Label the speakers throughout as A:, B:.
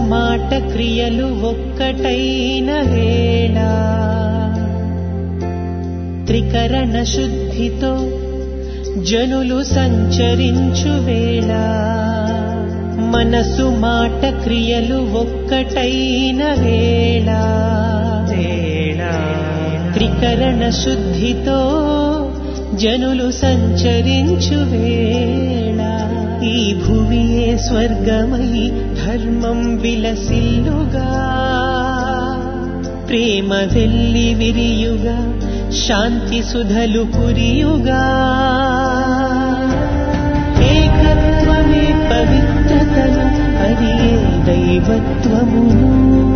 A: మాట క్రియలు ఒక్కటైన వేళ త్రికరణ శుద్ధితో జనులు సంచరించు వేళ మనసు మాట క్రియలు ఒక్కటైన వేళ త్రికరణ శుద్ధితో జనులు సంచరించు వేళ ఈ భువియే స్వర్గమై ధర్మం విలసిల్లుగా ప్రేమ వెల్లి విరియుగా శాంతి సుధలు కురియుగా ఏకత్వమే పవిత్రతను అది ఏ దైవత్వమును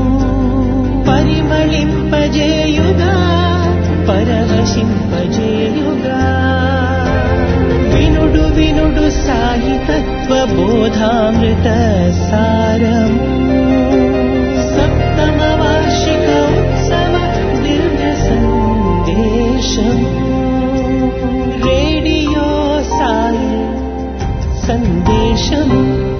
A: పరిమళింపజేయుగా పరవశింపజేయుగా వినుడు వినుడు సాయి తత్వ బోధామృత సారము సప్తమ వార్షిక ఉత్సవ దివ్య సందేశం రేడియో సాయి సందేశం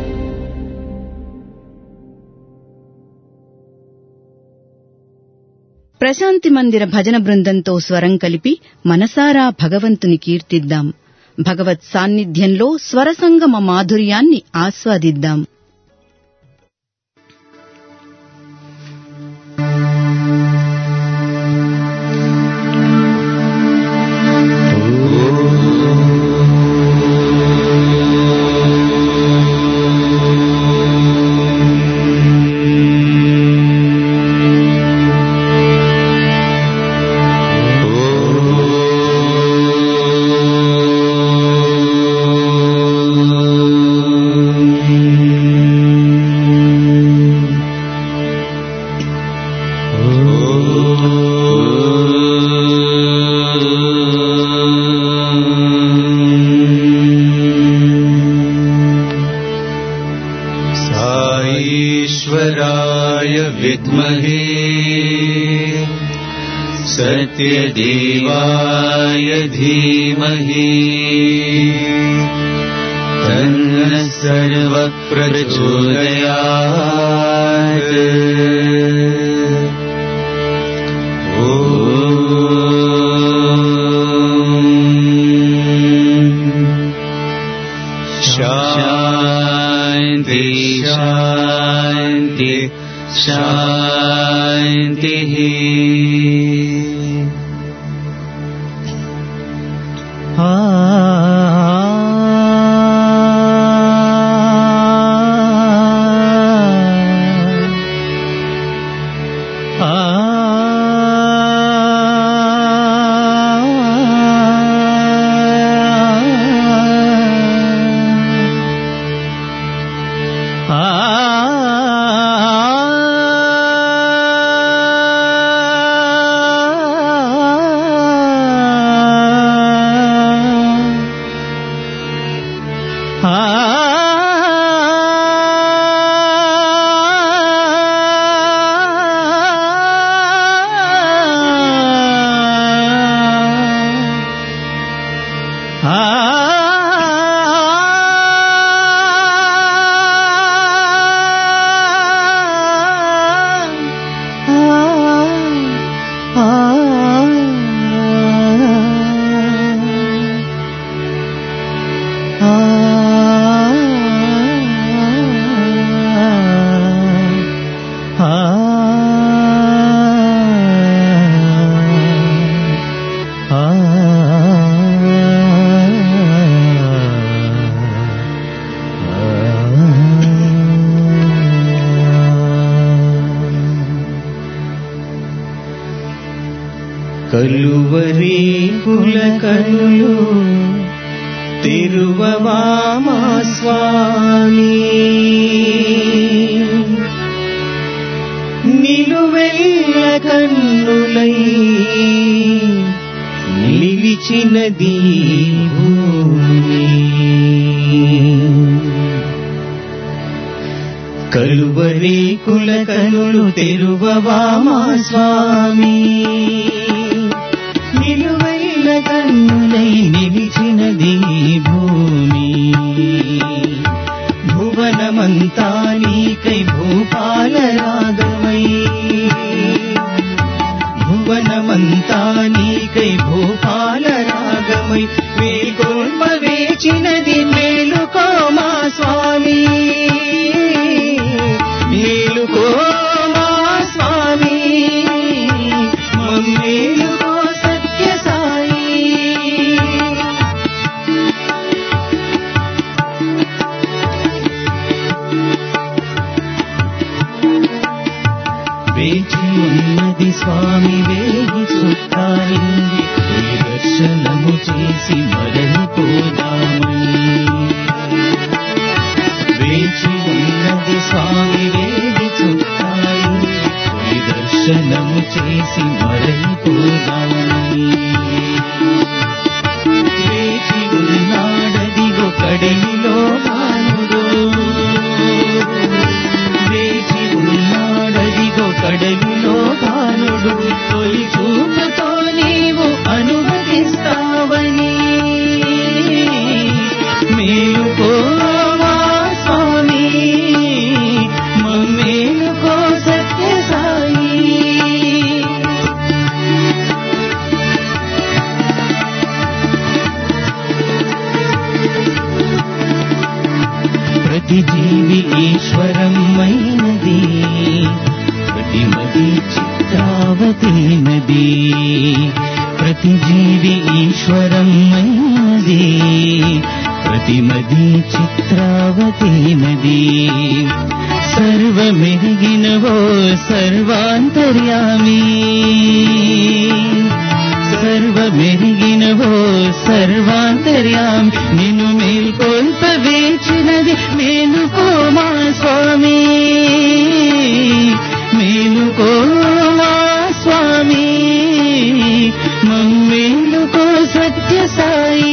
B: ప్రశాంతి మందిర భజన బృందంతో స్వరం కలిపి మనసారా భగవంతుని కీర్తిద్దాం భగవత్ సాన్నిధ్యంలో స్వరసంగమ మాధుర్యాన్ని ఆస్వాదిద్దాం
C: साईश्वराय विद्महे सत्यदेवाय धीमहि तन्नः सर्वप्रचोदयात् ॐ शान्ति शान्ति शान्तिः కలువరి కుల కనులు తిరువవామా స్వామి నిలువెల్ల కన్నులై నిలిచినది భూమి కలువరి కుల కనులు తెరువవామా స్వామి నిలువైన కన్నులై నిలిచినది భూమి భువనమ భువనమంతా నీకై భూపాల రాగమై భువనమంతా నీకై భూపాల రాగమై మేల్కొల్ప వేచినది మేలుకో మా స్వామి మేలుకో మా స్వామి మమ్మేలుకో సత్య సాయి వేచి ఉన్నది స్వామి వేయి చుట్టాలింది తొలి దర్శనము చేసి మరలిపోదామని వేచి ఉన్నది స్వామి వేయి చుట్టాలింది తొలి దర్శనము చేసి మరలిపోదామని వేచి ఉన్నాడదిగో కడలిలో బాలుడు వేచి ఉన్నాడదిగో కడలిలో బాలుడు తొలి చూపుతో నీవు అనుమతిస్తావని మేలుకో మా స్వామి మమ్మేలుకో సత్య సాయి ప్రతి జీవి ఈశ్వరమైనది ప్రతి మది చిత్రావతి నది ప్రతి జీవి ఈశ్వరమైనది ప్రతి మది చిత్రావతి నది సర్వమెరిగినవో సర్వాంతర్యామి సర్వమెరిగినవో సర్వాంతర్యాం నిన్ను మేల్కొల్ప వేచినది మేలుకో మా స్వామి మేలుకో మా స్వామి మమ్మేలుకో సత్య సాయి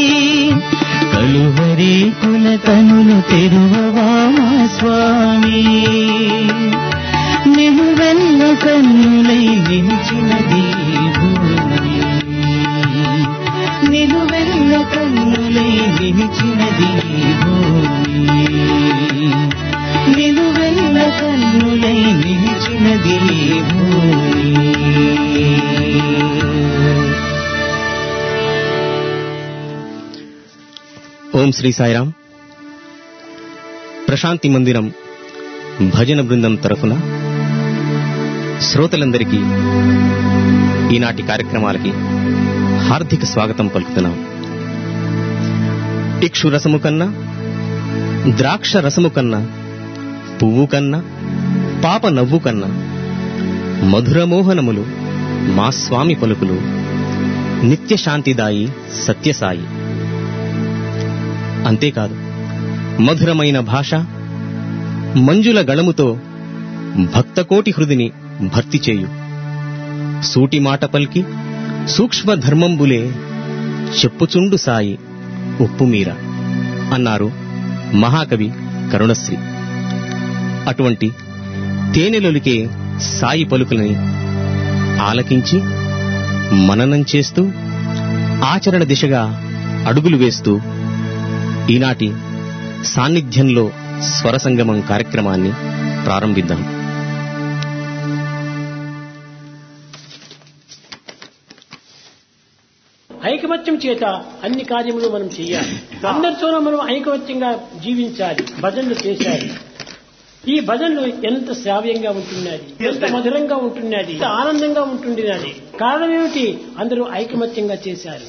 C: కలువరి కుల కనులు తెరువవా మా స్వామి నిలువెల్ల కన్నులై నిలిచినది భూమి నిలువెల్ల కన్నులై నిలిచినది భూమి నిలువెల్ల కన్నులై నిలిచినది భూమి
D: ఓం శ్రీ సాయిరాం ప్రశాంతి మందిరం భజన బృందం తరఫున శ్రోతలందరికీ ఈనాటి కార్యక్రమాలకి హార్దిక స్వాగతం పలుకుతున్నాం ఇక్షు రసము కన్నా ద్రాక్ష రసము కన్నా పువ్వు కన్నా పాప నవ్వు కన్నా మధురమోహనములు మా స్వామి పలుకులు నిత్య శాంతిదాయి సత్యసాయి అంతేకాదు మధురమైన భాష మంజుల గళముతో భక్తకోటి హృదిని భర్తి చేయు సూటి మాట పలికి సూక్ష్మ ధర్మంబులే చెప్పుచుండు సాయి ఉప్పుమీర అన్నారు మహాకవి కరుణశ్రీ అటువంటి తేనెలొలికే సాయి పలుకులని ఆలకించి మననం చేస్తూ ఆచరణ దిశగా అడుగులు వేస్తూ ఈనాటి సాన్నిధ్యంలో స్వరసంగమం కార్యక్రమాన్ని ప్రారంభిద్దాం
E: ఐకమత్యం చేత అన్ని కార్యములు మనం చేయాలి అందరితోనూ మనం ఐకమత్యంగా జీవించాలి భజనలు చేశాలి ఈ భజనలు ఎంత శ్రావ్యంగా ఉంటున్నది ఎంత మధురంగా ఉంటున్నది ఎంత ఆనందంగా ఉంటున్నది కారణం ఏమిటి అందరూ ఐకమత్యంగా చేశారు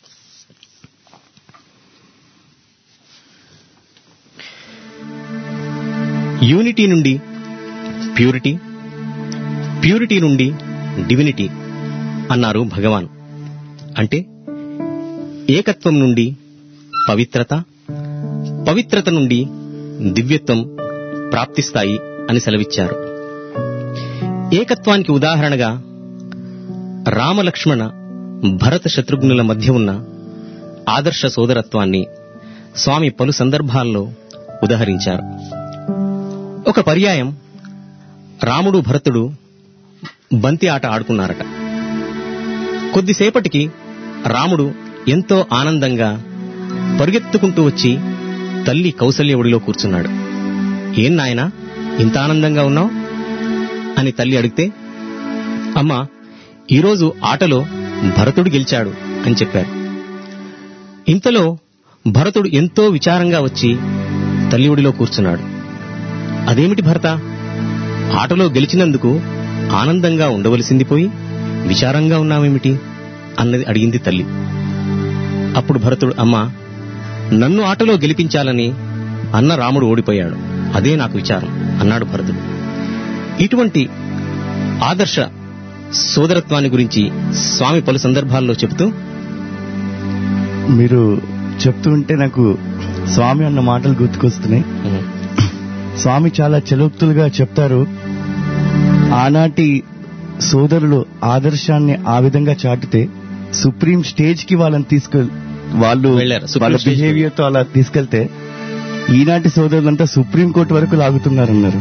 D: యూనిటీ నుండి ప్యూరిటీ ప్యూరిటీ నుండి డివినిటీ అన్నారు భగవాన్ అంటే ఏకత్వం నుండి పవిత్రత పవిత్రత నుండి దివ్యత్వం ప్రాప్తిస్తాయి అని సెలవిచ్చారు ఏకత్వానికి ఉదాహరణగా రామలక్ష్మణ భరత శత్రుఘ్నుల మధ్య ఉన్న ఆదర్శ సోదరత్వాన్ని స్వామి పలు సందర్భాల్లో ఉదహరించారు ఒక పర్యాయం రాముడు భరతుడు బంతి ఆట ఆడుకున్నారట కొద్దిసేపటికి రాముడు ఎంతో ఆనందంగా పరుగెత్తుకుంటూ వచ్చి తల్లి కౌసల్య ఒడిలో కూర్చున్నాడు ఏం నాయనా ఇంత ఆనందంగా ఉన్నావు అని తల్లి అడిగితే అమ్మా ఈరోజు ఆటలో భరతుడు గెలిచాడు అని చెప్పారు ఇంతలో భరతుడు ఎంతో విచారంగా వచ్చి తల్లి ఒడిలో కూర్చున్నాడు అదేమిటి భరత ఆటలో గెలిచినందుకు ఆనందంగా ఉండవలసింది పోయి విచారంగా ఉన్నావేమిటి అన్నది అడిగింది తల్లి అప్పుడు భరతుడు అమ్మా నన్ను ఆటలో గెలిపించాలని అన్న రాముడు ఓడిపోయాడు అదే నాకు విచారం అన్నాడు భరతుడు ఇటువంటి ఆదర్శ సోదరత్వాన్ని గురించి స్వామి పలు సందర్భాల్లో చెబుతూ
F: మీరు చెప్తూ ఉంటే నాకు స్వామి అన్న మాటలు గుర్తుకొస్తున్నాయి స్వామి చాలా చలోక్తులుగా చెప్తారు ఆనాటి సోదరులు ఆదర్శాన్ని ఆ విధంగా చాటితే సుప్రీం స్టేజ్ కి వాళ్ళని తీసుకెళ్ వాళ్ళు
D: వెళ్ళారు, సుప్రీం
F: వాళ్ళ
D: స్టేజ్ కి.
F: బిహేవియర్ తో అలా తీసుకెళ్తే ఈనాటి సోదరులంతా సుప్రీం కోర్టు వరకు లాగుతున్నారన్నారు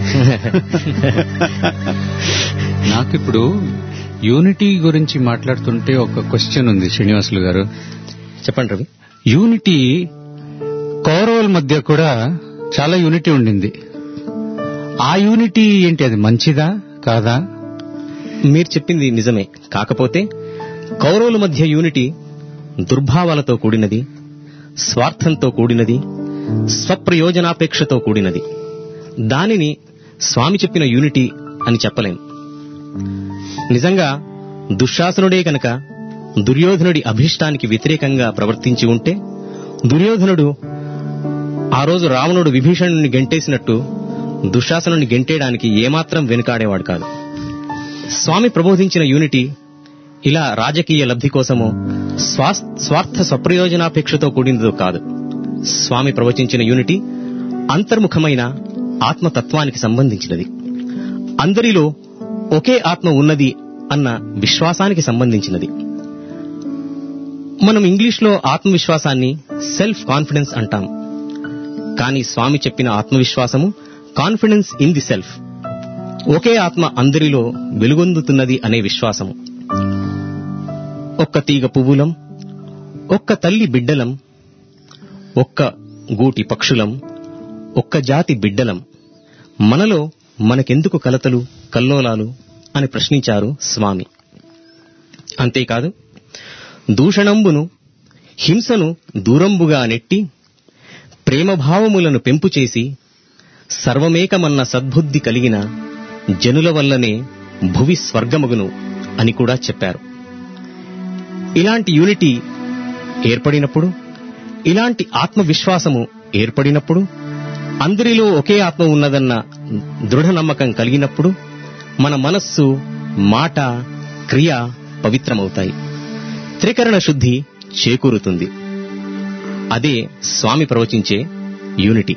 G: నాకు ఇప్పుడు యూనిటీ గురించి మాట్లాడుతుంటే ఒక క్వశ్చన్ ఉంది శ్రీనివాసులు గారు
D: చెప్పండి రవి
G: యూనిటీ కౌరవుల మధ్య కూడా చాలా యూనిటీ ఉండింది ఆ యూనిటీ ఏంటి అది మంచిదా కాదా
D: మీరు చెప్పింది నిజమే కాకపోతే కౌరవుల మధ్య యూనిటీ దుర్భావాలతో కూడినది స్వార్థంతో కూడినది స్వప్రయోజనాపేక్షతో కూడినది దానిని స్వామి చెప్పిన యూనిటీ అని చెప్పలేం నిజంగా దుశ్శాసనుడే కనుక దుర్యోధనుడి అభిష్టానికి వ్యతిరేకంగా ప్రవర్తించి ఉంటే దుర్యోధనుడు ఆ రోజు రావణుడు విభీషణుని గెంటేసినట్టు దుశ్శాసనుని గెంటేయడానికి ఏమాత్రం వెనుకాడేవాడు కాదు స్వామి ప్రబోధించిన యూనిటీ ఇలా రాజకీయ లబ్ధి కోసమో స్వాస్- స్వార్థ స్వప్రయోజనాపేక్షతో కూడినదో కాదు స్వామి ప్రవచించిన యూనిటీ అంతర్ముఖమైన ఆత్మతత్వానికి సంబంధించినది అందరిలో ఒకే ఆత్మ ఉన్నది అన్న విశ్వాసానికి సంబంధించినది మనం ఇంగ్లీష్లో ఆత్మవిశ్వాసాన్ని సెల్ఫ్ కాన్ఫిడెన్స్ అంటాం కానీ స్వామి చెప్పిన ఆత్మవిశ్వాసము కాన్ఫిడెన్స్ ఇన్ ది సెల్ఫ్ ఒకే ఆత్మ అందరిలో వెలుగొందుతున్నది అనే విశ్వాసము ఒక్క తీగ పువ్వులం ఒక్క తల్లి బిడ్డలం ఒక్క గూటి పక్షులం ఒక్క జాతి బిడ్డలం మనలో మనకెందుకు కలతలు కల్లోలాలు అని ప్రశ్నించారు స్వామి అంతేకాదు దూషణంబును హింసను దూరంబుగా నెట్టి ప్రేమభావములను పెంపు చేసి సర్వమేకమన్న సద్బుద్ధి కలిగిన జనుల వల్లనే భువి స్వర్గమగును అని కూడా చెప్పారు ఇలాంటి యూనిటీ ఏర్పడినప్పుడు ఇలాంటి ఆత్మవిశ్వాసము ఏర్పడినప్పుడు అందరిలో ఒకే ఆత్మ ఉన్నదన్న దృఢ నమ్మకం కలిగినప్పుడు మన మనస్సు మాట క్రియ పవిత్రమవుతాయి త్రికరణ శుద్ధి చేకూరుతుంది అదే స్వామి ప్రవచించే యూనిటీ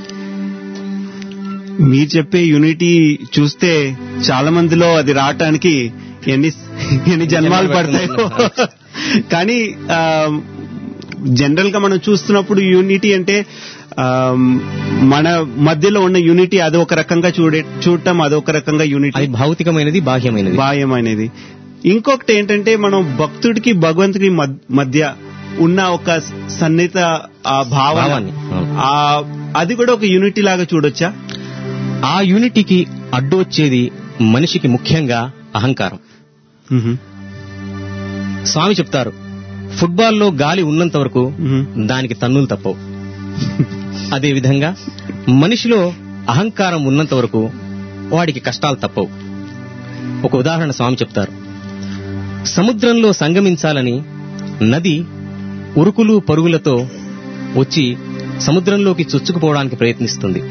H: మీరు చెప్పే యూనిటీ చూస్తే చాలా మందిలో అది రావటానికి ఎన్ని ఎన్ని జన్మాలు పడతాయో కానీ జనరల్ గా మనం చూస్తున్నప్పుడు యూనిటీ అంటే ఆ, మన మధ్యలో ఉన్న యూనిటీ అది ఒక రకంగా చూడే చూడటం అదొక రకంగా యూనిటీ
D: అది భౌతికమైనది బాహ్యమైనది
H: బాహ్యం అనేది ఇంకొకటి ఏంటంటే మనం భక్తుడికి భగవంతుడి మద్- మధ్య ఉన్న ఒక సన్నిహిత ఆ భావన
D: భావాన్ని, అవును.
H: ఆ అది కూడా ఒక యూనిటీ లాగా చూడొచ్చా
D: ఆ యూనిటీకి అడ్డు వచ్చేది మనిషికి ముఖ్యంగా అహంకారం
H: మ్మ్.
D: స్వామి చెప్తారు ఫుట్బాల్లో గాలి ఉన్నంత వరకు
H: మ్మ్.
D: దానికి తన్నులు తప్పవు అదే విధంగా మనిషిలో అహంకారం ఉన్నంత వరకు వాడికి కష్టాలు తప్పవు ఒక ఉదాహరణ స్వామి చెప్తారు సముద్రంలో సంగమించాలని నది ఉరుకులు పరుగులతో వచ్చి సముద్రంలోకి చొచ్చుకుపోవడానికి ప్రయత్నిస్తుంది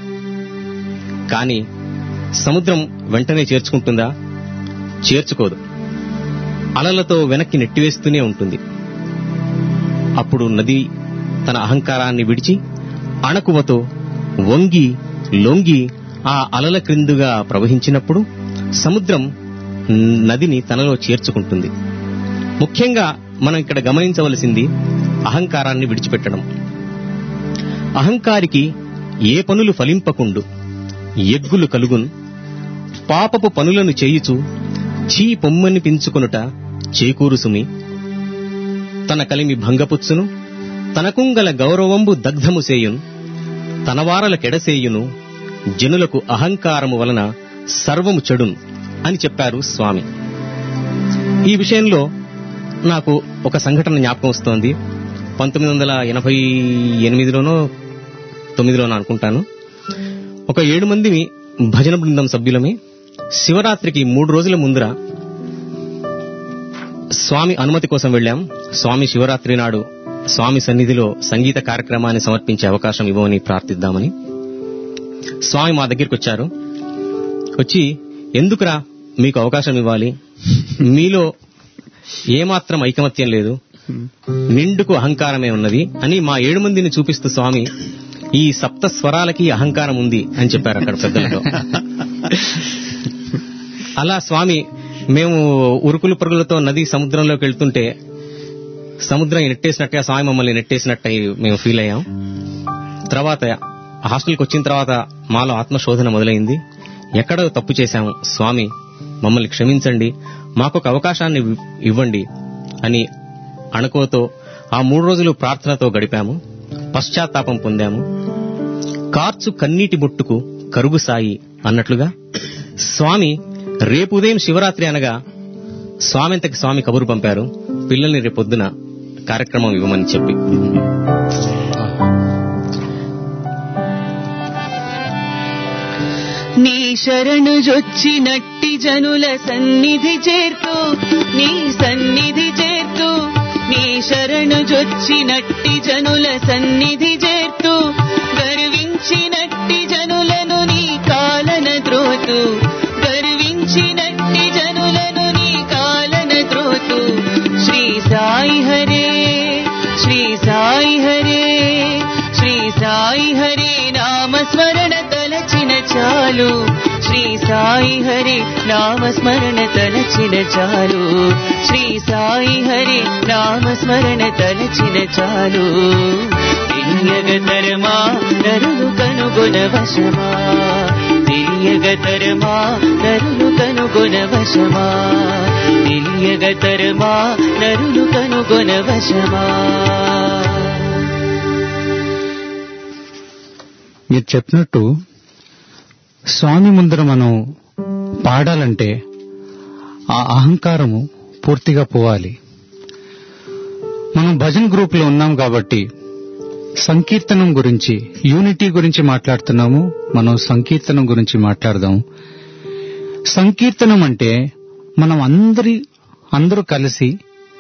D: కానీ సముద్రం వెంటనే చేర్చుకుంటుందా చేర్చుకోదు అలలతో వెనక్కి నెట్టివేస్తూనే ఉంటుంది అప్పుడు నది తన అహంకారాన్ని విడిచి అణకువతో వంగి లొంగి ఆ అలల క్రిందుగా ప్రవహించినప్పుడు సముద్రం నదిని తనలో చేర్చుకుంటుంది ముఖ్యంగా మనం ఇక్కడ గమనించవలసింది అహంకారాన్ని విడిచిపెట్టడం అహంకారికి ఏ పనులు ఫలింపకుండు ఎగ్గులు కలుగున్ పాపపు పనులను చేయుచు చీ పొమ్మని పించుకొనుట చేకూరుసుమి తన కలిమి భంగపుచ్చును తనకుంగల గౌరవంబు దగ్ధము సేయున్ తనవారల కెడసేయును జనులకు అహంకారము వలన సర్వము చెడును అని చెప్పారు స్వామి ఈ విషయంలో నాకు ఒక సంఘటన జ్ఞాపకం వస్తోంది పంతొమ్మిది వందల ఎనభై ఎనిమిదిలోనో తొమ్మిదిలోనో అనుకుంటాను ఒక ఏడు మంది భజన బృందం సభ్యులమే శివరాత్రికి మూడు రోజుల ముందర స్వామి అనుమతి కోసం వెళ్ళాం స్వామి శివరాత్రి నాడు స్వామి సన్నిధిలో సంగీత కార్యక్రమాన్ని సమర్పించే అవకాశం ఇవ్వమని ప్రార్థిద్దామని స్వామి మా దగ్గరికి వచ్చారు వచ్చి ఎందుకురా మీకు అవకాశం ఇవ్వాలి మీలో ఏమాత్రం ఐకమత్యం లేదు నిండుకు అహంకారమే ఉన్నది అని మా ఏడు మందిని చూపిస్తూ స్వామి ఈ సప్త స్వరాలకి అహంకారం ఉంది అని చెప్పారు అక్కడ పెద్దలతో అలా స్వామి మేము ఉరుకులు పరుగులతో నది సముద్రంలోకి వెళ్తుంటే సముద్రం నెట్టేసినట్టుగా స్వామి మమ్మల్ని నెట్టేసినట్టు మేము ఫీల్ అయ్యాం తర్వాత హాస్టల్కి వచ్చిన తర్వాత మాలో ఆత్మశోధన మొదలైంది ఎక్కడో తప్పు చేశాము స్వామి మమ్మల్ని క్షమించండి మాకొక అవకాశాన్ని ఇవ్- ఇవ్వండి అని అణుకోతో ఆ మూడు రోజులు ప్రార్థనతో గడిపాము పశ్చాత్తాపం పొందాము కార్చు కన్నీటి బొట్టుకు కరుగు సాయి అన్నట్లుగా స్వామి రేపు ఉదయం శివరాత్రి అనగా స్వామింతకి స్వామి కబురు పంపారు పిల్లల్ని రేపొద్దున కార్యక్రమం ఇవ్వమని చెప్పి
A: నీ శరణు జొచ్చినట్టి జనుల సన్నిధి చేర్తూ నీ సన్నిధి చేర్తూ నీ శరణు జొచ్చినట్టి జనుల సన్నిధి చేర్తూ గర్వించినట్టి జనులను నీ కాలన ద్రోతు గర్వించినట్టి జనులను నీ కాలన ద్రోతు శ్రీ సాయి హరే శ్రీ సాయి హరే శ్రీ సాయి హరే నామస్మరణ తలచిన చాలు శ్రీ సాయి హరి నామస్మరణ తలచిన చాలు శ్రీ సాయి హరి నామస్మరణ తలచిన చాలు తెలియగతరమా నరులు కనుగొన వశమా తెలియగతరమా నరులు కనుగొన వశమా తెలియగతరమా నరులు కనుగొన వశమా
G: మీరు చెప్పినట్టు స్వామి ముందర మనం పాడాలంటే ఆ అహంకారము పూర్తిగా పోవాలి మనం భజన్ గ్రూప్ లో ఉన్నాం కాబట్టి సంకీర్తనం గురించి యూనిటీ గురించి మాట్లాడుతున్నాము మనం సంకీర్తనం గురించి మాట్లాడదాం సంకీర్తనం అంటే మనం అందరి అందరూ కలిసి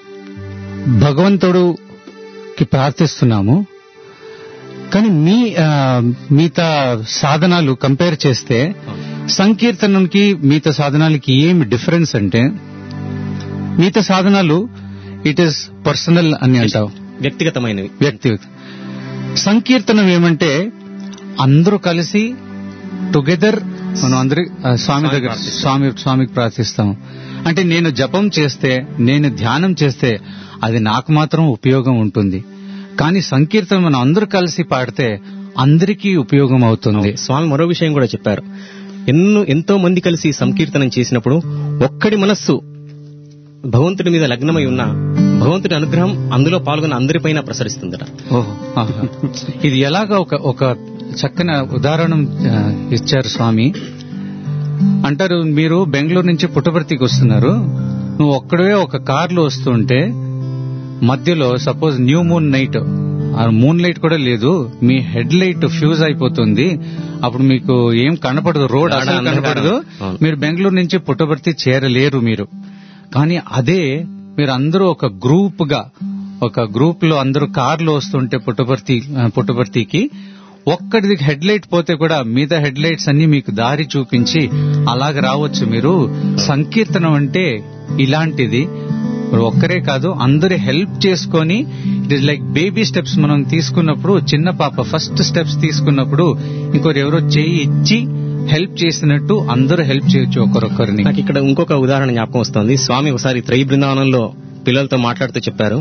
G: భగవంతుడుకి ప్రార్థిస్తున్నాము కానీ మీ ఆ, మిగతా సాధనాలు కంపేర్ చేస్తే సంకీర్తనంకి మిగతా సాధనాలకి ఏమి డిఫరెన్స్ అంటే మిగతా సాధనాలు ఇట్ ఈస్ పర్సనల్ అని అంటావు
D: వ్యక్తిగతమైనవి
G: వ్యక్తి సంకీర్తనం ఏమంటే అందరూ కలిసి టుగెదర్ మనం అందరి ఆ, స్వామి దగ్గర స్వామి స్వామికి ప్రార్థిస్తాం అంటే నేను జపం చేస్తే నేను ధ్యానం చేస్తే అది నాకు మాత్రం ఉపయోగం ఉంటుంది కానీ సంకీర్తనం మనం అందరూ కలిసి పాడితే అందరికీ ఉపయోగం అవుతుంది
D: స్వామి మరో విషయం కూడా చెప్పారు ఎన్నో ఎంతో మంది కలిసి సంకీర్తనం చేసినప్పుడు ఒక్కడి మనస్సు భగవంతుడి మీద లగ్నమై ఉన్న భగవంతుడి అనుగ్రహం అందులో పాల్గొన్న అందరిపైన ప్రసరిస్తుందట
G: ఓహో, ఆహా. ఇది ఎలాగా ఒక ఒక చక్కని ఉదాహరణ ఆ, ఇచ్చారు స్వామి అంటారు మీరు బెంగళూరు నుంచి పుట్టపర్తికి వస్తున్నారు నువ్వు ఒక్కడే ఒక కార్లో వస్తుంటే మధ్యలో సపోజ్ న్యూ మూన్ నైట్ ఆ మూన్ లైట్ కూడా లేదు మీ హెడ్ లైట్ ఫ్యూజ్ అయిపోతుంది అప్పుడు మీకు ఏం కనపడదు రోడ్
D: గాఢ
G: అసలు
D: అంధకారం.
G: కనపడదు
D: అవును.
G: మీరు బెంగళూరు నుంచి పుట్టపర్తి చేరలేరు మీరు కానీ అదే మీరు అందరూ ఒక గ్రూప్ గా ఒక గ్రూప్ లో అందరూ కార్లో వస్తుంటే పుట్టపర్తి ఆ, పుట్టపర్తికి ఒక్కడిది హెడ్ లైట్ పోతే కూడా మిగతా హెడ్ లైట్స్ అన్ని మీకు దారి చూపించి అలాగ రావచ్చు మీరు సంకీర్తనం అంటే ఇలాంటిది మరి ఒక్కరే కాదు అందరి హెల్ప్ చేసుకొని it is like baby steps మనం తీసుకున్నప్పుడు చిన్న పాప ఫస్ట్ స్టెప్స్ తీసుకున్నప్పుడు ఇంకొకరు ఎవరో చేయి ఇచ్చి హెల్ప్ చేసినట్టు అందరూ హెల్ప్ చేయొచ్చు ఒకరొకరిని
D: నాకు ఇక్కడ ఇంకొక ఉదాహరణ జ్ఞాపకం వస్తుంది స్వామి ఒకసారి త్రై బృందావనంలో పిల్లలతో మాట్లాడుతూ చెప్పారు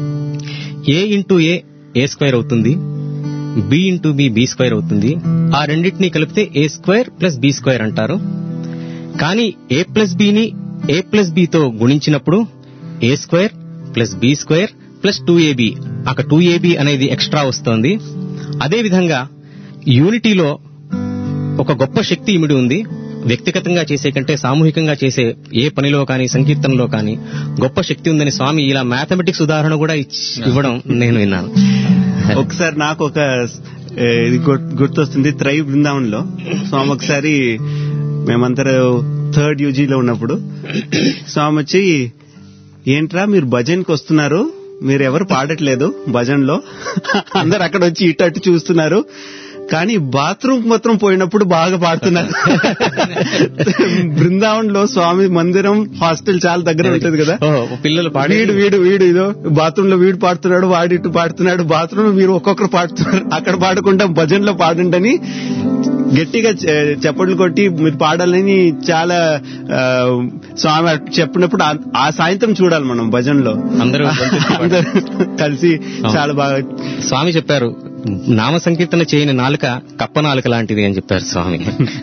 D: A into A A square అవుతుంది B into B B square అవుతుంది ఆ రెండింటినీ కలిపితే A square plus B square అంటారు కానీ ఏ ప్లస్ బిని ఏ ప్లస్ బితో గుణించినప్పుడు A square plus B square plus two A B అక్కడ టూ ఏబి అనేది ఎక్స్ట్రా వస్తోంది అదే విధంగా యూనిటీలో ఒక గొప్ప శక్తి ఇమిడి ఉంది వ్యక్తిగతంగా చేసే కంటే సామూహికంగా చేసే ఏ పనిలో కానీ సంకీర్తనలో కానీ గొప్ప శక్తి ఉందని స్వామి ఇలా మ్యాథమెటిక్స్ ఉదాహరణ కూడా ఇచ్చి- ఇవ్వడం నేను విన్నాను
H: ఒకసారి నాకు ఒక ఏ, ఇది గుర్- గుర్తొస్తుంది త్రై బృందావనంలో స్వామి ఒకసారి మేమందరూ థర్డ్ యూజీలో ఉన్నప్పుడు స్వామి వచ్చి ఏంట్రా మీరు భజన్కి వస్తున్నారు మీరు ఎవరు పాడట్లేదు భజన్లో అందరు అక్కడ వచ్చి ఇటు అటు చూస్తున్నారు కానీ బాత్రూమ్ మాత్రం పోయినప్పుడు బాగా పాడుతున్నారు బృందావన్ లో స్వామి మందిరం హాస్టల్ చాలా దగ్గర ఉంటుంది కదా
D: ఓ, పిల్లలు పాడే
H: వీడు వీడు వీడు ఇదో బాత్రూమ్ లో వీడు పాడుతున్నాడు వాడు ఇటు పాడుతున్నాడు బాత్రూమ్ లో మీరు ఒక్కొక్కరు పాడుతున్నారు అక్కడ పాడకుండా భజన్ లో పాడండి అని గట్టిగా చె- చప్పట్లు కొట్టి మీరు పాడాలని చాలా ఆ, స్వామి అట్ చెప్పినప్పుడు ఆ- ఆ సాయంత్రం చూడాలి మనం భజన్ లో
D: అందరూ గొంతెత్తి పాడాలి.
H: అందరూ కలిసి చాలా బాగా
D: స్వామి చెప్పారు నామ సంకీర్తన చేయని నాలుక కప్ప నాలుక లాంటిది అని చెప్పారు స్వామి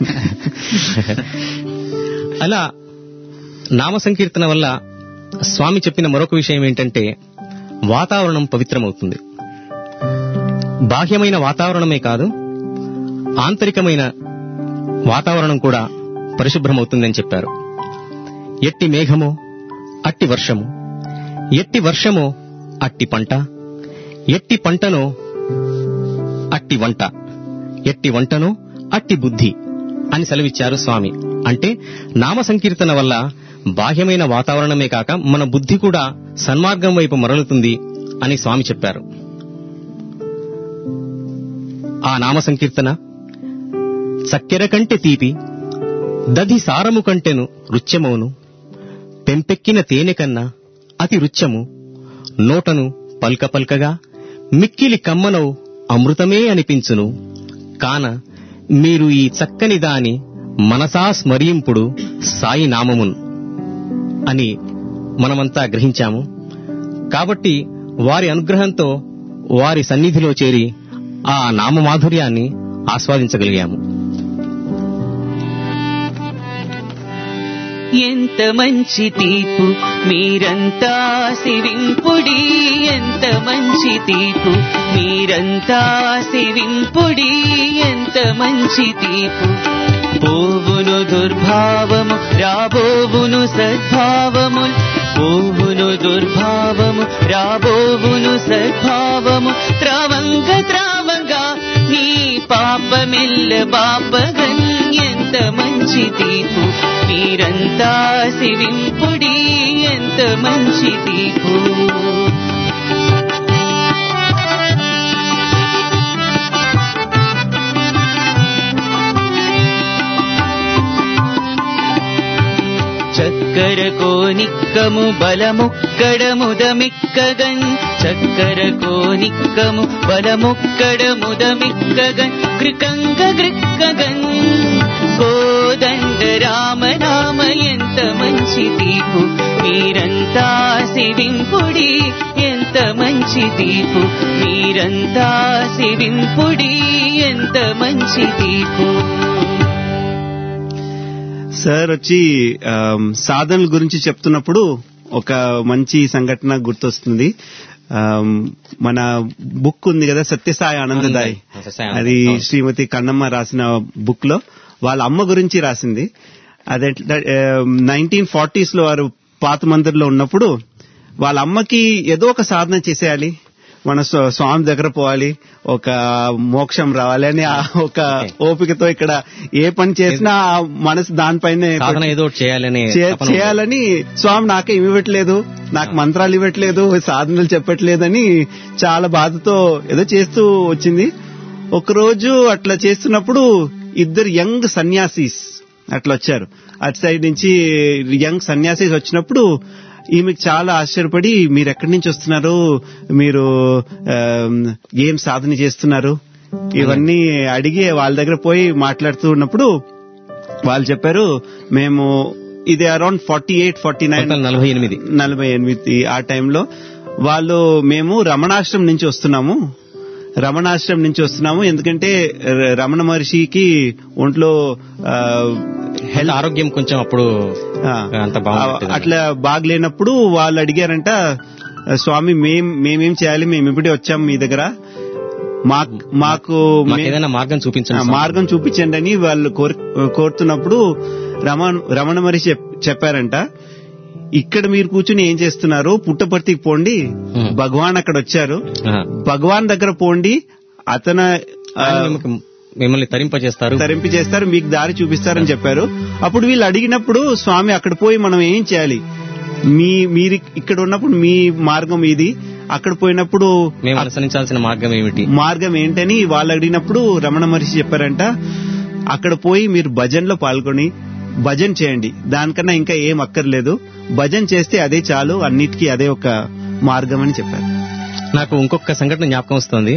D: అలా నామ సంకీర్తన వల్ల స్వామి చెప్పిన మరొక విషయం ఏంటంటే వాతావరణం పవిత్రమవుతుంది బాహ్యమైన వాతావరణమే కాదు ఆంతరికమైన వాతావరణం కూడా పరిశుభ్రమవుతుందని చెప్పారు ఎట్టి మేఘమో అట్టి వర్షము ఎట్టి వర్షమో అట్టి పంట ఎట్టి పంటనో అట్టి వంట ఎట్టి వంటనో అట్టి బుద్ధి అని సెలవిచ్చారు స్వామి అంటే నామ సంకీర్తన వల్ల బాహ్యమైన వాతావరణమే కాక మన బుద్ధి కూడా సన్మార్గం వైపు మరలుతుంది అని స్వామి చెప్పారు ఆ నామ సంకీర్తన చక్కెర కంటే తీపి దధి సారము కంటెను రుచ్యమౌను పెంపెక్కిన తేనె కన్నా అతి రుచ్యము నోటను పల్క పల్కగా మిక్కిలి కమ్మనవు అమృతమే అనిపించును కాన మీరు ఈ చక్కని దాని మనసా స్మరింపుడు సాయి నామమున్ అని మనమంతా గ్రహించాము కాబట్టి వారి అనుగ్రహంతో వారి సన్నిధిలో చేరి ఆ నామమాధుర్యాన్ని ఆస్వాదించగలిగాము
A: ఎంత మంచి తీపు మీరంతా శివింపుడి ఎంత మంచి తీపు మీరంతా శివింపుడి ఎంత మంచి తీపు పోవును దుర్భావము రాబోవును సద్భావము పోవును దుర్భావము రాబోవును సద్భావము త్రావంగ త్రావంగా నీ పాపమెల్ల బాపగన్ ఎంత మంచి తీపు మీరంతా శివింపుడి ఎంత మంచి తీపు చక్కర కోనిక్కము బలముక్కడముదమిక్కగన్ చక్కర కోనిక్కము బలముక్కడముదమిక్కగన్ కృకంగ గృక్కగన్ కోదండ రామ రామ ఎంత మంచి తీపు మీరంతా శివింపుడి ఎంత మంచి తీపు మీరంతా శివింపుడి ఎంత మంచి తీపు
H: సార్ వచ్చి ఆమ్, సాధనల గురించి చెప్తున్నప్పుడు ఒక మంచి సంఘటన గుర్తొస్తుంది ఆమ్, మన బుక్ ఉంది కదా సత్యసాయి ఆనందదాయ్
D: సత్యసాయి ఆనందదాయ్.
H: అది
D: అవును.
H: శ్రీమతి కన్నమ్మ రాసిన బుక్ లో వాళ్ళ అమ్మ గురించి రాసింది అదే నైన్టీన్ ఫార్టీస్ లో వారు పాత మందిర్లో ఉన్నప్పుడు వాళ్ళ అమ్మకి ఏదో ఒక సాధన చేసేయాలి మన స్వ- స్వామి దగ్గర పోవాలి ఒక మోక్షం రావాలి అని ఆ ఒక ఓపికతో ఇక్కడ ఏ పని చేసినా ఆ మనసు దానిపైనే
D: సాధన ఏదో ఒకటి చేయాలనే
H: చే-
D: తపన ఉంది.
H: చేయాలని స్వామి నాకే ఏమి ఇవ్వట్లేదు నాకు మంత్రాలు ఇవ్వట్లేదు సాధనలు చెప్పట్లేదని చాలా బాధతో ఏదో చేస్తూ వచ్చింది ఒకరోజు అట్లా చేస్తున్నప్పుడు ఇద్దరు యంగ్ సన్యాసీస్ అట్లా వచ్చారు అటు సైడ్ నుంచి యంగ్ సన్యాసీస్ వచ్చినప్పుడు ఈమెకి చాలా ఆశ్చర్యపడి మీరు ఎక్కడి నుంచి వస్తున్నారు మీరు ఆమ్, ఏం సాధన చేస్తున్నారు ఇవన్నీ అడిగి వాళ్ళ దగ్గర పోయి మాట్లాడుతూ ఉన్నప్పుడు వాళ్ళు చెప్పారు మేము ఇది around forty eight forty nine
D: మొత్తం నలభై ఎనిమిది
H: నలభై ఎనిమిది ఆ టైంలో వాళ్ళు మేము రమణాశ్రమం నుంచి వస్తున్నాము రమణాశ్రమం నుంచి వస్తున్నాము ఎందుకంటే ర- రమణ మహర్షికి ఒంట్లో ఆ,
D: హెల్త్
H: హెల్త్
D: ఆరోగ్యం కొంచెం అప్పుడు
H: ఆ,
D: అంత బాగుంటుంది
H: అట్లా బాగలేనప్పుడు వాళ్ళు అడిగారంట స్వామి మేం మేమేం చేయాలి మేము ఇప్పుడే వచ్చాం మీ దగ్గర మాకు మాకు
D: మాకు
H: మే-
D: ఏదైనా మార్గం
H: ఆ,
D: చూపించండి స్వామి.
H: మార్గం చూపించండి అని వాళ్ళు కోర్- కోరుతున్నప్పుడు రమణ రమణ మహర్షి చెప్- చెప్పారంట ఇక్కడ మీరు కూర్చుని ఏం చేస్తున్నారు పుట్టపర్తికి పోండి
D: Hmm.
H: భగవాన్ అక్కడ వచ్చారు
D: ఆ.
H: భగవాన్ దగ్గర పోండి అతను ఆ,
D: ఆయన మిమ్మల్ని- మిమ్మల్ని తరింపజేస్తారు
H: తరింపి చేస్తారు మీకు దారి చూపిస్తారని చెప్పారు అప్పుడు వీళ్ళు అడిగినప్పుడు స్వామి అక్కడ పోయి మనం ఏం చేయాలి మీ మీరు ఇక్కడ ఉన్నప్పుడు మీ మార్గం ఇది అక్కడ పోయినప్పుడు
D: మేము అనుసరించాల్సిన మార్గం ఏమిటి
H: మార్గం ఏంటని వాళ్ళు అడిగినప్పుడు రమణ మహర్షి చెప్పారంట అక్కడ పోయి మీరు భజన్లో పాల్గొని భజన్ చేయండి దానికన్నా ఇంకా ఏం అక్కర్లేదు భజన్ చేస్తే అదే చాలు అన్నిటికీ అదే ఒక మార్గం అని చెప్పారు
D: నాకు ఇంకొక సంఘటన జ్ఞాపకం వస్తుంది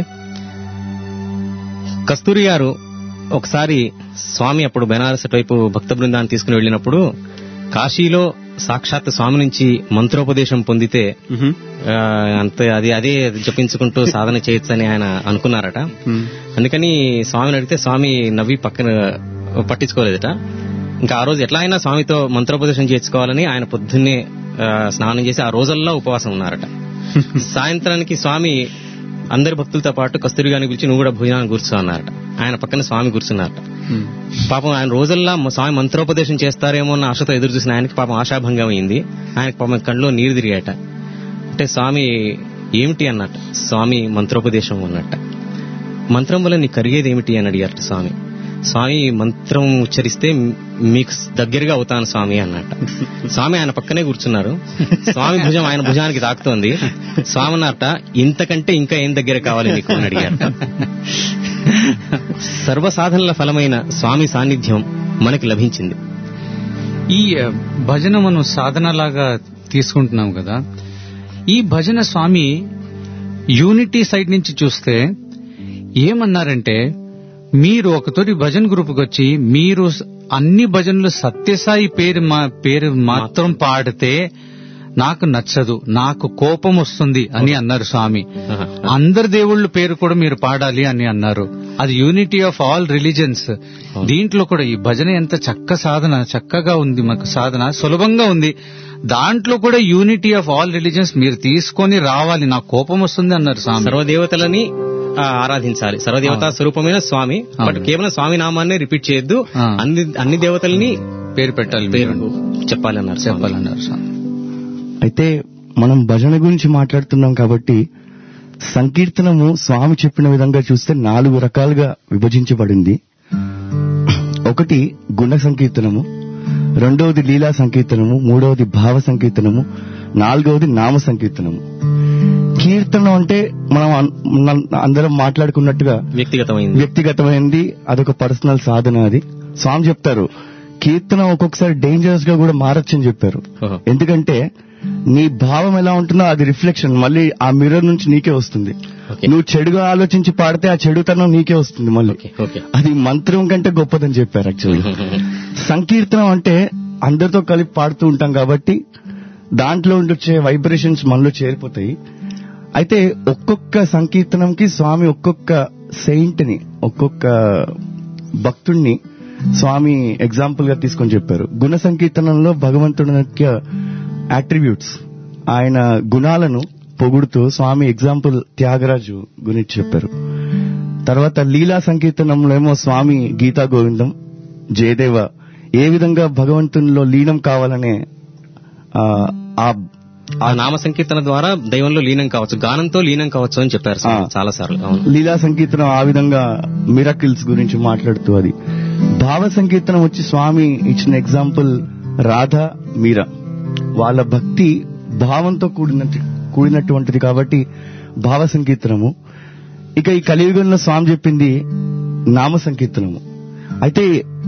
D: కస్తూరి గారు ఒకసారి స్వామి అప్పుడు బెనారస్ వైపు భక్త బృందాన్ని తీసుకుని వెళ్ళినప్పుడు కాశీలో సాక్షాత్ స్వామి నుంచి మంత్రోపదేశం పొందితే
H: మ్హూ.
D: ఆ, అంతే అది అదే జపించుకుంటూ సాధన చేయొచ్చని ఆయన అనుకున్నారట
H: మ్.
D: అందుకని స్వామిని అడిగితే స్వామి నవ్వి పక్కన పట్టించుకోలేదట ఇంకా ఆ రోజు ఎట్లా అయినా స్వామితో మంత్రోపదేశం చేర్చుకోవాలని ఆయన పొద్దున్నే ఆ, స్నానం చేసి ఆ రోజుల్లో ఉపవాసం ఉన్నారట సాయంత్రానికి స్వామి అందరి భక్తులతో పాటు కస్తూరి గారిని పిలిచి నువ్వు కూడా భోజనాన్ని కూర్చో అన్నారట ఆయన పక్కన స్వామి కూర్చున్నారట పాపం ఆయన రోజుల్లో మ- స్వామి మంత్రోపదేశం చేస్తారేమో అన్న ఆశతో ఎదురు చూసిన ఆయనకి పాపం ఆశాభంగం అయింది ఆయనకి పాపం కళ్ళలో నీరు తిరిగాట అంటే స్వామి ఏమిటి అన్నట్ట స్వామి మంత్రోపదేశం అన్నట్ట మంత్రం వల్ల నీకు కరిగేది ఏమిటి అని అడిగారట స్వామి స్వామి మంత్రం ఉచ్చరిస్తే మీకు దగ్గరగా అవుతాను స్వామి అన్నట్ట స్వామి ఆయన పక్కనే కూర్చున్నారు స్వామి భుజం ఆయన భుజానికి తాకుతోంది స్వామి అన్నట్ట ఇంతకంటే ఇంకా ఏం దగ్గర కావాలి నీకు అని అడిగారట సర్వసాధనల ఫలమైన స్వామి సాన్నిధ్యం మనకి లభించింది
G: ఈ ఆ, భజన మనం సాధనలాగా తీసుకుంటున్నాం కదా ఈ భజన స్వామి యూనిటీ సైడ్ నుంచి చూస్తే ఏమన్నారంటే మీరు ఒకతోటి భజన గ్రూప్కి వచ్చి మీరు స- అన్ని భజనలు సత్యసాయి పేరు మా పేరు మాత్రం పాడితే నాకు నచ్చదు నాకు కోపం వస్తుంది అని అన్నారు స్వామి
D: ఆహా.
G: అందరి దేవుళ్ళ పేరు కూడా మీరు పాడాలి అని అన్నారు అది యూనిటీ ఆఫ్ ఆల్ రిలీజన్స్ దీంట్లో కూడా ఈ భజన ఎంత చక్క సాధన చక్కగా ఉంది మాకు సాధన సులభంగా ఉంది దాంట్లో కూడా యూనిటీ ఆఫ్ ఆల్ రిలీజన్స్ మీరు తీసుకొని రావాలి నాకు కోపం వస్తుంది అన్నారు స్వామి
D: సర్వదేవతలని ఆ, ఆరాధించాలి సర్వదేవతా స్వరూపమైన స్వామి బట్
G: అవును.
D: కేవలం స్వామి నామాన్ని రిపీట్ చేయొద్దు
G: ఆ.
D: అన్ని అన్ని దేవతల్ని
G: పేరు పెట్టాలి
D: పేరు
G: మీరు.
D: చెప్పాలన్నారు స్వామి.
G: చెప్పాలన్నారు స్వామి
F: అయితే మనం భజన గురించి మాట్లాడుతున్నాం కాబట్టి సంకీర్తనము స్వామి చెప్పిన విధంగా చూస్తే నాలుగు రకాలుగా విభజించబడింది ఒకటి గుణ సంకీర్తనము రెండవది లీలా సంకీర్తనము మూడవది భావ సంకీర్తనము నాలుగవది నామ సంకీర్తనము కీర్తనం అంటే మనం అన్- మన- అందరం మాట్లాడుకున్నట్టుగా
D: వ్యక్తిగతమైంది
F: వ్యక్తిగతమైనది అదొక పర్సనల్ సాధన అది స్వామి చెప్తారు కీర్తన ఒక్కొక్కసారి డేంజరస్ గా కూడా మారచ్చని చెప్పారు
D: ఓహో.
F: ఎందుకంటే నీ భావం ఎలా ఉంటుందో అది రిఫ్లెక్షన్ మళ్ళీ ఆ మిర్రర్ నుంచి నీకే వస్తుంది
D: ఓకే.
F: నువ్వు చెడుగా ఆలోచించి పాడితే ఆ చెడుతనం నీకే వస్తుంది మళ్ళీ
D: ఓకే ఓకే
F: అది మంత్రం కంటే గొప్పదని చెప్పారు యాక్చువల్లీ సంకీర్తనం అంటే అందరితో కలిపి పాడుతూ ఉంటాం కాబట్టి దాంట్లో వచ్చే వైబ్రేషన్స్ మనలో చేరిపోతాయి అయితే ఒక్కొక్క సంకీర్తనంకి స్వామి ఒక్కొక్క సెయింట్ ని ఒక్కొక్క భక్తుణ్ణి స్వామి ఎగ్జాంపుల్ గా తీసుకొని చెప్పారు గుణ సంకీర్తనంలో భగవంతుడి యొక్క అట్రిబ్యూట్స్ ఆయన గుణాలను పొగుడుతూ స్వామి ఎగ్జాంపుల్ త్యాగరాజు గురించి చెప్పారు తర్వాత లీలా సంకీర్తనంలో ఏమో స్వామి గీతా గోవిందం జయదేవ ఏ విధంగా భగవంతునిలో లీనం కావాలనే ఆ, ఆ
D: ఆ నామ సంకీర్తన ద్వారా దైవంలో లీనం కావచ్చు గానంతో లీనం కావచ్చు అని చెప్పారు స్వామి
F: ఆ.
D: చాలా సార్లు అవును
F: లీలా సంకీర్తనం ఆ విధంగా మిరకిల్స్ గురించి మాట్లాడుతూ అది భావ సంకీర్తనం వచ్చి స్వామి ఇచ్చిన ఎగ్జాంపుల్ రాధ మీరా వాళ్ళ భక్తి భావంతో కూడినట్టు కూడినటువంటిది కాబట్టి భావ సంకీర్తనము ఇక ఈ కలియుగంలో స్వామి చెప్పింది నామ సంకీర్తనము అయితే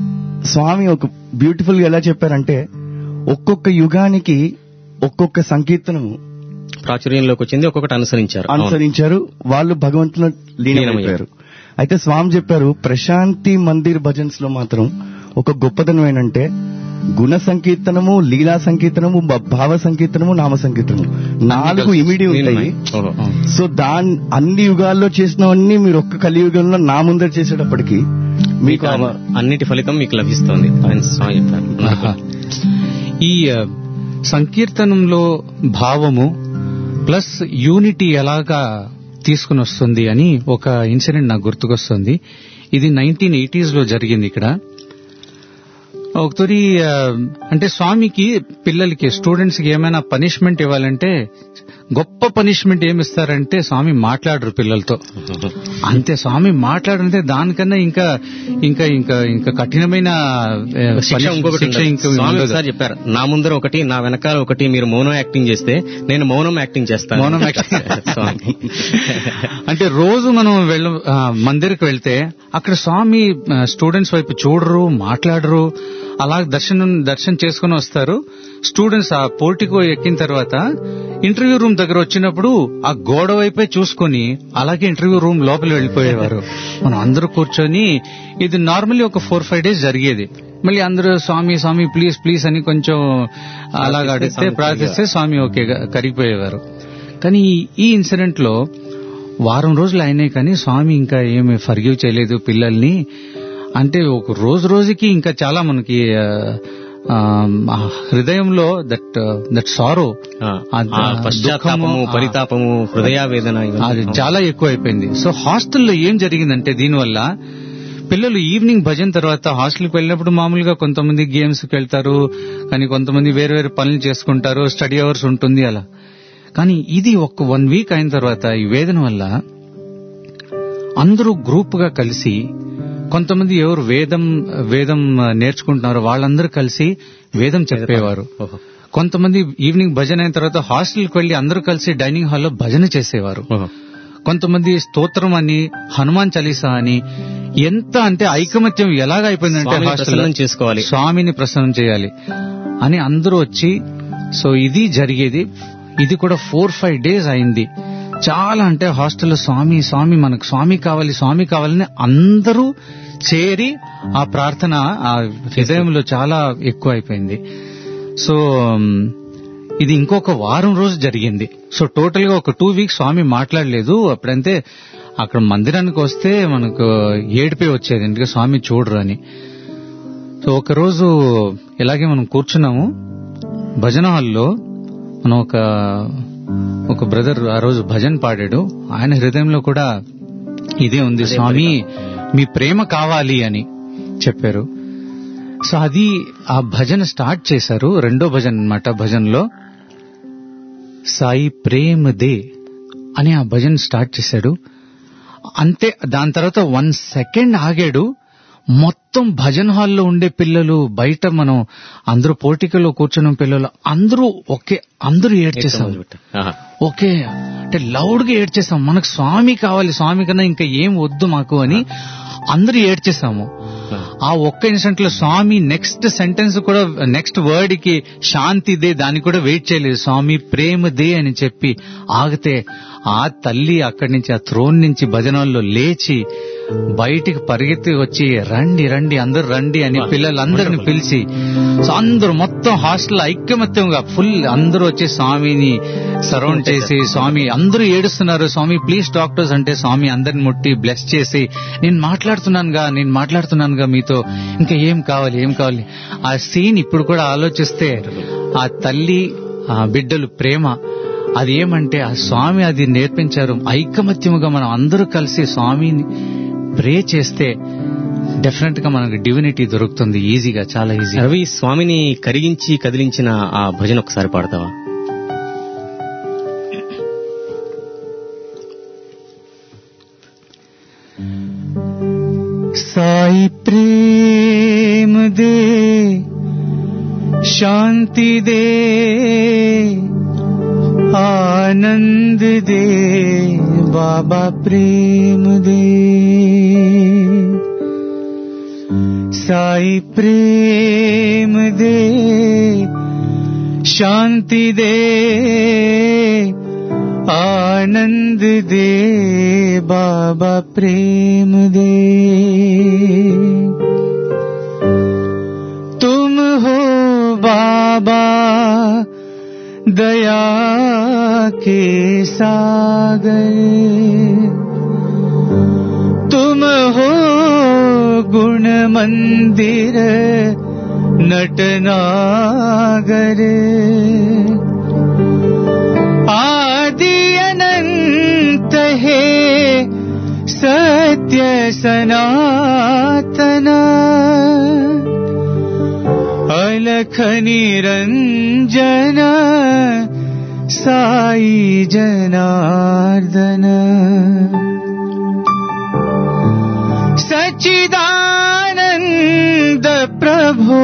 F: స్వామి ఒక బ్యూటిఫుల్ గా ఎలా చెప్పారంటే ఒక్కొక్క యుగానికి ఒక్కొక్క సంకీర్తనము
D: ప్రాచుర్యంలోకి వచ్చింది ఒక్కొక్కటి అనుసరించారు అవును.
F: అనుసరించారు వాళ్ళు భగవంతుని లీనమైపోయారు అయితే స్వామి చెప్పారు ప్రశాంతి మందిర్ భజన్స్ లో మాత్రం ఒక గొప్పదనం ఏంటంటే గుణ సంకీర్తనము లీలా సంకీర్తనము భ- భావ సంకీర్తనము నామ సంకీర్తనము నాలుగు ఇమిడి ఉంటాయి
D: ఓహో.
F: సో దాని అన్ని యుగాల్లో చేసినవన్నీ మీరు ఒక్క కలియుగంలో నా ముందర చేసేటప్పటికి మీకు
D: మీకు
F: ఆ-
D: అన్నిటి ఫలితం మీకు లభిస్తుంది అని స్వామి చెప్పారు
G: ఆహా. ఈ ఆ, సంకీర్తనంలో భావము ప్లస్ యూనిటీ ఎలాగా తీసుకుని వస్తుంది అని ఒక ఇన్సిడెంట్ నాకు గుర్తుకొస్తుంది ఇది నైన్టీన్ ఎయిటీస్ లో జరిగింది ఇక్కడ ఒకతోరి ఆ, అంటే స్వామికి పిల్లలకి స్టూడెంట్స్ కి ఏమైనా పనిష్మెంట్ ఇవ్వాలంటే గొప్ప పనిష్మెంట్ ఏమి ఇస్తారంటే స్వామి మాట్లాడరు పిల్లలతో అంతే స్వామి మాట్లాడంటే దానికన్నా ఇంకా ఇంకా ఇంకా ఇంకా కఠినమైన ఆ,
D: శిక్ష
G: పనిష్-
D: ఇంకొకటి
G: శిక్ష
D: ఉండదు.
G: ఇంకా
D: స్వామి
G: ఉండదు.
D: ఒకసారి చెప్పారు నా ముందర ఒకటి నా వెనకాల ఒకటి మీరు మౌనం యాక్టింగ్ చేస్తే నేను మౌనం యాక్టింగ్ చేస్తాను
G: మౌనం యాక్టింగ్.
D: స్వామి
G: అంటే రోజు మనం వెళ్ళ ఆ, మందిరికి వెళ్తే అక్కడ స్వామి ఆ, స్టూడెంట్స్ వైపు చూడరు మాట్లాడరు అలా దర్శనం దర్శనం చేసుకుని వస్తారు స్టూడెంట్స్ ఆ పోర్టికో ఎక్కిన తర్వాత ఇంటర్వ్యూ రూమ్ దగ్గర వచ్చినప్పుడు ఆ గోడ వైపే చూసుకొని అలాగే ఇంటర్వ్యూ రూమ్ లోపల వెళ్ళిపోయేవారు మనం అందరూ కూర్చొని ఇది నార్మల్లీ ఒక ఫోర్ ఫైవ్ డేస్ జరిగేది మళ్ళీ అందరూ స్వామి స్వామి ప్లీజ్ ప్లీజ్ అని కొంచెం అలాగా అడిగితే
D: స్వామి
G: ప్రార్థిస్తే స్వామి ఓకే కరిగిపోయేవారు కానీ ఈ- ఈ ఇన్సిడెంట్ లో వారం రోజులు అయినాయి కానీ స్వామి ఇంకా ఏమి ఫర్గివ్ చేయలేదు పిల్లల్ని అంటే ఒక రోజు రోజుకి ఇంకా చాలా మనకి ఆ, ఆ, హృదయంలో దట్ దట్ సారో
D: ఆ, ఆ పశ్చాత్తాపము పరితాపము హృదయావేదన ఇవన్నీ.
G: అది చాలా ఎక్కువ అయిపోయింది సో హాస్టల్లో ఏం జరిగిందంటే దీనివల్ల పిల్లలు ఈవినింగ్ భజన తర్వాత హాస్టల్కి వెళ్ళినప్పుడు మామూలుగా కొంతమంది గేమ్స్ కి వెళ్తారు కానీ కొంతమంది వేరు వేరు పనులు చేసుకుంటారు స్టడీ అవర్స్ ఉంటుంది అలా కానీ ఇది ఒక వన్ వీక్ అయిన తర్వాత ఈ వేదన వల్ల అందరూ గ్రూప్ గా కలిసి కొంతమంది ఎవరు వేదం వేదం నేర్చుకుంటున్నారో వాళ్ళందరూ కలిసి వేదం చెప్పేవారు
D: ఓహో.
G: కొంతమంది ఈవినింగ్ భజన అయిన తర్వాత హాస్టల్కి వెళ్లి అందరూ కలిసి డైనింగ్ హాల్లో భజన చేసేవారు
D: ఓహో.
G: కొంతమంది స్తోత్రం అని హనుమాన్ చాలీసా అని ఎంత అంటే ఐకమత్యం ఎలాగ అయిపోయిందంటే
D: స్వామిని
G: హాస్టల్లో
D: ప్రసన్నం చేసుకోవాలి.
G: స్వామిని ప్రసన్నం చేయాలి అని అందరూ వచ్చి సో ఇది జరిగేది ఇది కూడా ఫోర్ ఫైవ్ డేస్ అయింది చాలా అంటే హాస్టల్లో స్వామి స్వామి మనకు స్వామి కావాలి స్వామి కావాలని అందరూ చేరి ఆ ప్రార్థన ఆ హృదయంలో చాలా ఎక్కువ అయిపోయింది సో ఉమ్, ఇది ఇంకొక వారం రోజు జరిగింది సో టోటల్ గా ఒక టూ వీక్స్ స్వామి మాట్లాడలేదు అప్పుడంతే అక్కడ మందిరానికి వస్తే మనకు ఏడిపే వచ్చేది ఎందుకంటే స్వామి చూడరు అని సో ఒక రోజు ఇలాగే మనం కూర్చున్నాము భజన హాల్లో మనం ఒక ఒక బ్రదర్ ఆ రోజు భజన్ పాడాడు ఆయన హృదయంలో కూడా ఇదే ఉంది స్వామి మీ ప్రేమ కావాలి అని చెప్పారు సో అది ఆ భజన స్టార్ట్ చేశారు రెండో భజన అన్నమాట భజనలో సాయి ప్రేమ దే అని ఆ భజన స్టార్ట్ చేశాడు అంతే దాని తర్వాత వన్ సెకండ్ ఆగాడు మొత్తం భజన్ హాల్లో ఉండే పిల్లలు బయట మనం అందరూ పోర్టికల్లో కూర్చున్న పిల్లలు అందరూ ఒకే అందరూ ఏడ్చేసాం
D: ఆహా.
G: ఓకే అంటే లౌడ్ గా ఏడ్చేసాం మనకు స్వామి కావాలి స్వామి కన్నా ఇంకా ఏం వద్దు మాకు అని అందరూ ఏడ్చేసాము ఆ ఒక్క ఇన్స్టెంట్ లో స్వామి నెక్స్ట్ సెంటెన్స్ కూడా నెక్స్ట్ వర్డ్ కి శాంతి దే దాన్ని కూడా వెయిట్ చేయలేదు స్వామి ప్రేమ దే అని చెప్పి ఆగితే ఆ తల్లి అక్కడి నుంచి ఆ థ్రోన్ నుంచి భజనల్లో లేచి బయటికి పరిగెత్తి వచ్చి రండి రండి అందరు రండి అని పిల్లలందరిని పిలిచి సో అందరూ మొత్తం హాస్టల్ ఐక్యమత్యంగా ఫుల్ అందరూ వచ్చి స్వామిని సరౌండ్ చేసి స్వామి అందరూ ఏడుస్తున్నారు స్వామి ప్లీజ్ డాక్టర్స్ అంటే స్వామి అందరిని ముట్టి బ్లెస్ చేసి నేను మాట్లాడుతున్నానుగా నేను మాట్లాడుతున్నానుగా మీతో ఇంకా ఏం కావాలి ఏం కావాలి ఆ సీన్ ఇప్పుడు కూడా ఆలోచిస్తే ఆ తల్లి ఆ బిడ్డలు ప్రేమ అది ఏమంటే ఆ స్వామి అది నేర్పించారు ఐకమత్యముగా మనం అందరూ కలిసి స్వామిని ప్రే చేస్తే డెఫినెట్ గా మనకు డివినిటీ దొరుకుతుంది ఈజీగా చాలా ఈజీ
D: రవి స్వామిని కరిగించి కదిలించిన ఆ భజన ఒకసారి పాడతావా
C: साई प्रेम दे शांति दे आनंद दे बाबा प्रेम दे साई प्रेम दे शांति दे आनंद दे बाबा प्रेम दे तुम हो बाबा दया के सागर तुम हो गुण मंदिर नटनागर आदि अनंत है
G: सनातन अलख निरञ्जन साई जनार्दन सच्चिदानन्द प्रभो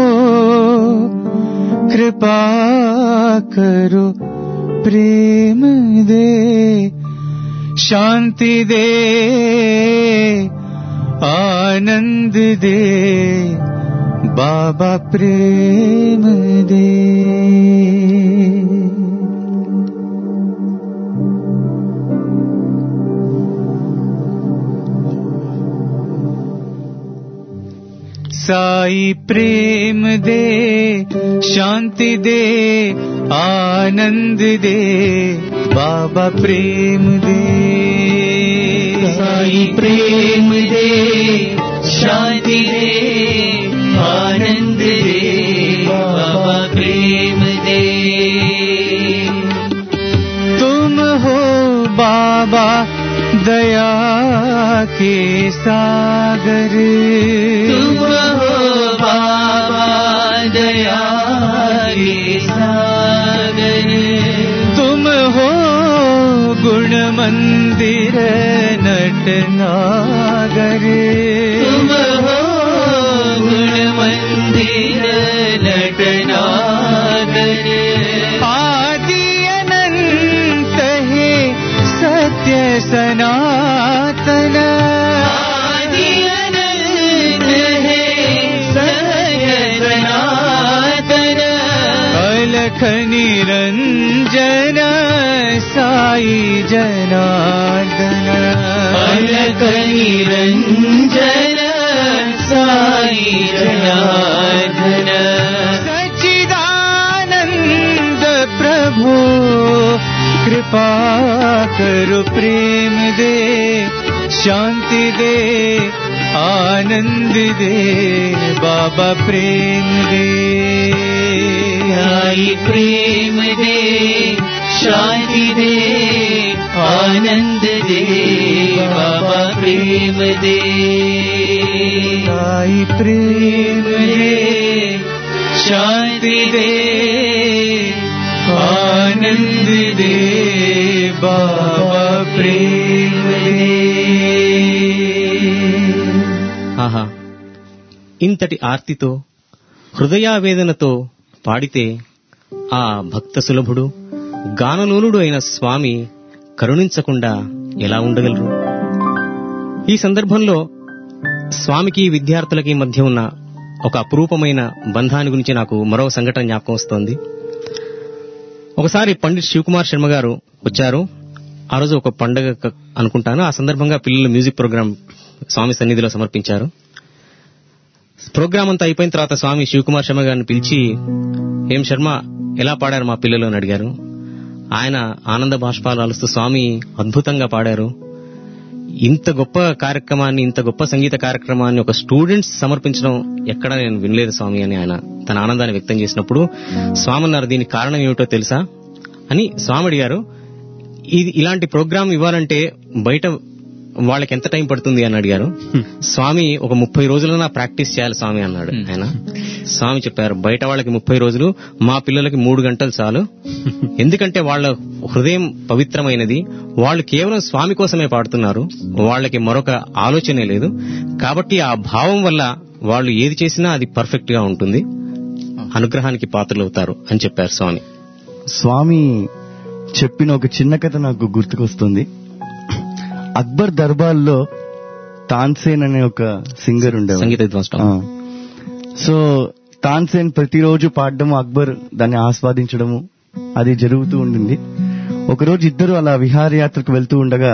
G: कृपा करो प्रेम दे शांति दे आनंद दे बाबा प्रेम दे साई प्रेम दे शांति दे आनंद दे बाबा प्रेम दे
A: साई प्रेम दे शांति दे आनंद दे बाबा प्रेम दे
G: तुम हो बाबा दया के सागर
A: तुम हो बाबा दया के सागर
G: तुम हो गुण मंदिर नटनागर
A: तुम हो गुण मंदिर नटनागर
G: आदि अनंत है सत्य सनातन
A: आदि अनंत है सत्य सनातन
G: अलख निरंजन साई जनार्दन
A: अलक निरञ्जन साई जनार्दन
G: सच्चिदानंद प्रभु कृपा करो प्रेम दे शांति दे आनंद दे बाबा प्रेम दे
A: साई प्रेम दे शांति दे आनंद दे बाबा प्रेम दे
G: साई प्रेम
A: दे शांति दे
G: आनंद दे बाबा प्रेम दे
D: ఆహా ఇంతటి ఆర్తితో హృదయావేదనతో పాడితే ఆ భక్త సులభుడు గానలోలుడు అయిన స్వామి కరుణించకుండా ఎలా ఉండగలరు ఈ సందర్భంలో స్వామికి విద్యార్థులకి మధ్య ఉన్న ఒక అపురూపమైన బంధాన్ని గురించి నాకు మరో సంఘటన జ్ఞాపకం వస్తోంది ఒకసారి పండిట్ శివకుమార్ శర్మ గారు వచ్చారు ఆ రోజు ఒక పండగ క- అనుకుంటాను ఆ సందర్భంగా పిల్లలు మ్యూజిక్ ప్రోగ్రామ్ స్వామి సన్నిధిలో సమర్పించారు ప్రోగ్రామ్ అంతా అయిపోయిన తర్వాత స్వామి శివకుమార్ శర్మ గారిని పిలిచి ఏం శర్మ ఎలా పాడారు మా పిల్లలు అని అడిగారు ఆయన ఆనంద బాష్పాలు అలుస్తూ స్వామి అద్భుతంగా పాడారు ఇంత గొప్ప కార్యక్రమాన్ని ఇంత గొప్ప సంగీత కార్యక్రమాన్ని ఒక స్టూడెంట్స్ సమర్పించడం ఎక్కడ నేను వినలేదు స్వామి అని ఆయన తన ఆనందాన్ని వ్యక్తం చేసినప్పుడు స్వామి అన్నారు దీనికి కారణం ఏమిటో తెలుసా అని స్వామి అడిగారు ఇది ఇలాంటి ప్రోగ్రామ్ ఇవ్వాలంటే బయట వాళ్ళకి ఎంత టైం పడుతుంది అని అడిగారు స్వామి ఒక ముప్పై రోజులైనా ప్రాక్టీస్ చేయాలి స్వామి అన్నాడు ఆయన స్వామి చెప్పారు బయట వాళ్ళకి ముప్పై రోజులు మా పిల్లలకి మూడు గంటలు చాలు ఎందుకంటే వాళ్ళ హృదయం పవిత్రమైనది వాళ్ళు కేవలం స్వామి కోసమే పాడుతున్నారు వాళ్ళకి మరొక ఆలోచనే లేదు కాబట్టి ఆ భావం వల్ల వాళ్ళు ఏది చేసినా అది పర్ఫెక్ట్ గా ఉంటుంది అనుగ్రహానికి పాత్రలవుతారు అని చెప్పారు స్వామి
F: స్వామి చెప్పిన ఒక చిన్న కథ నాకు గుర్తుకొస్తుంది అక్బర్ దర్బార్లో తాన్సేన్ అనే ఒక సింగర్ ఉండేవాడు
D: సంగీత విద్వాంసుడు
F: ఆ. సో తాన్సేన్ ప్రతిరోజు పాడడము అక్బర్ దాన్ని ఆస్వాదించడము అది జరుగుతూ ఉండింది ఒకరోజు ఇద్దరు అలా విహారయాత్రకు వెళ్తూ ఉండగా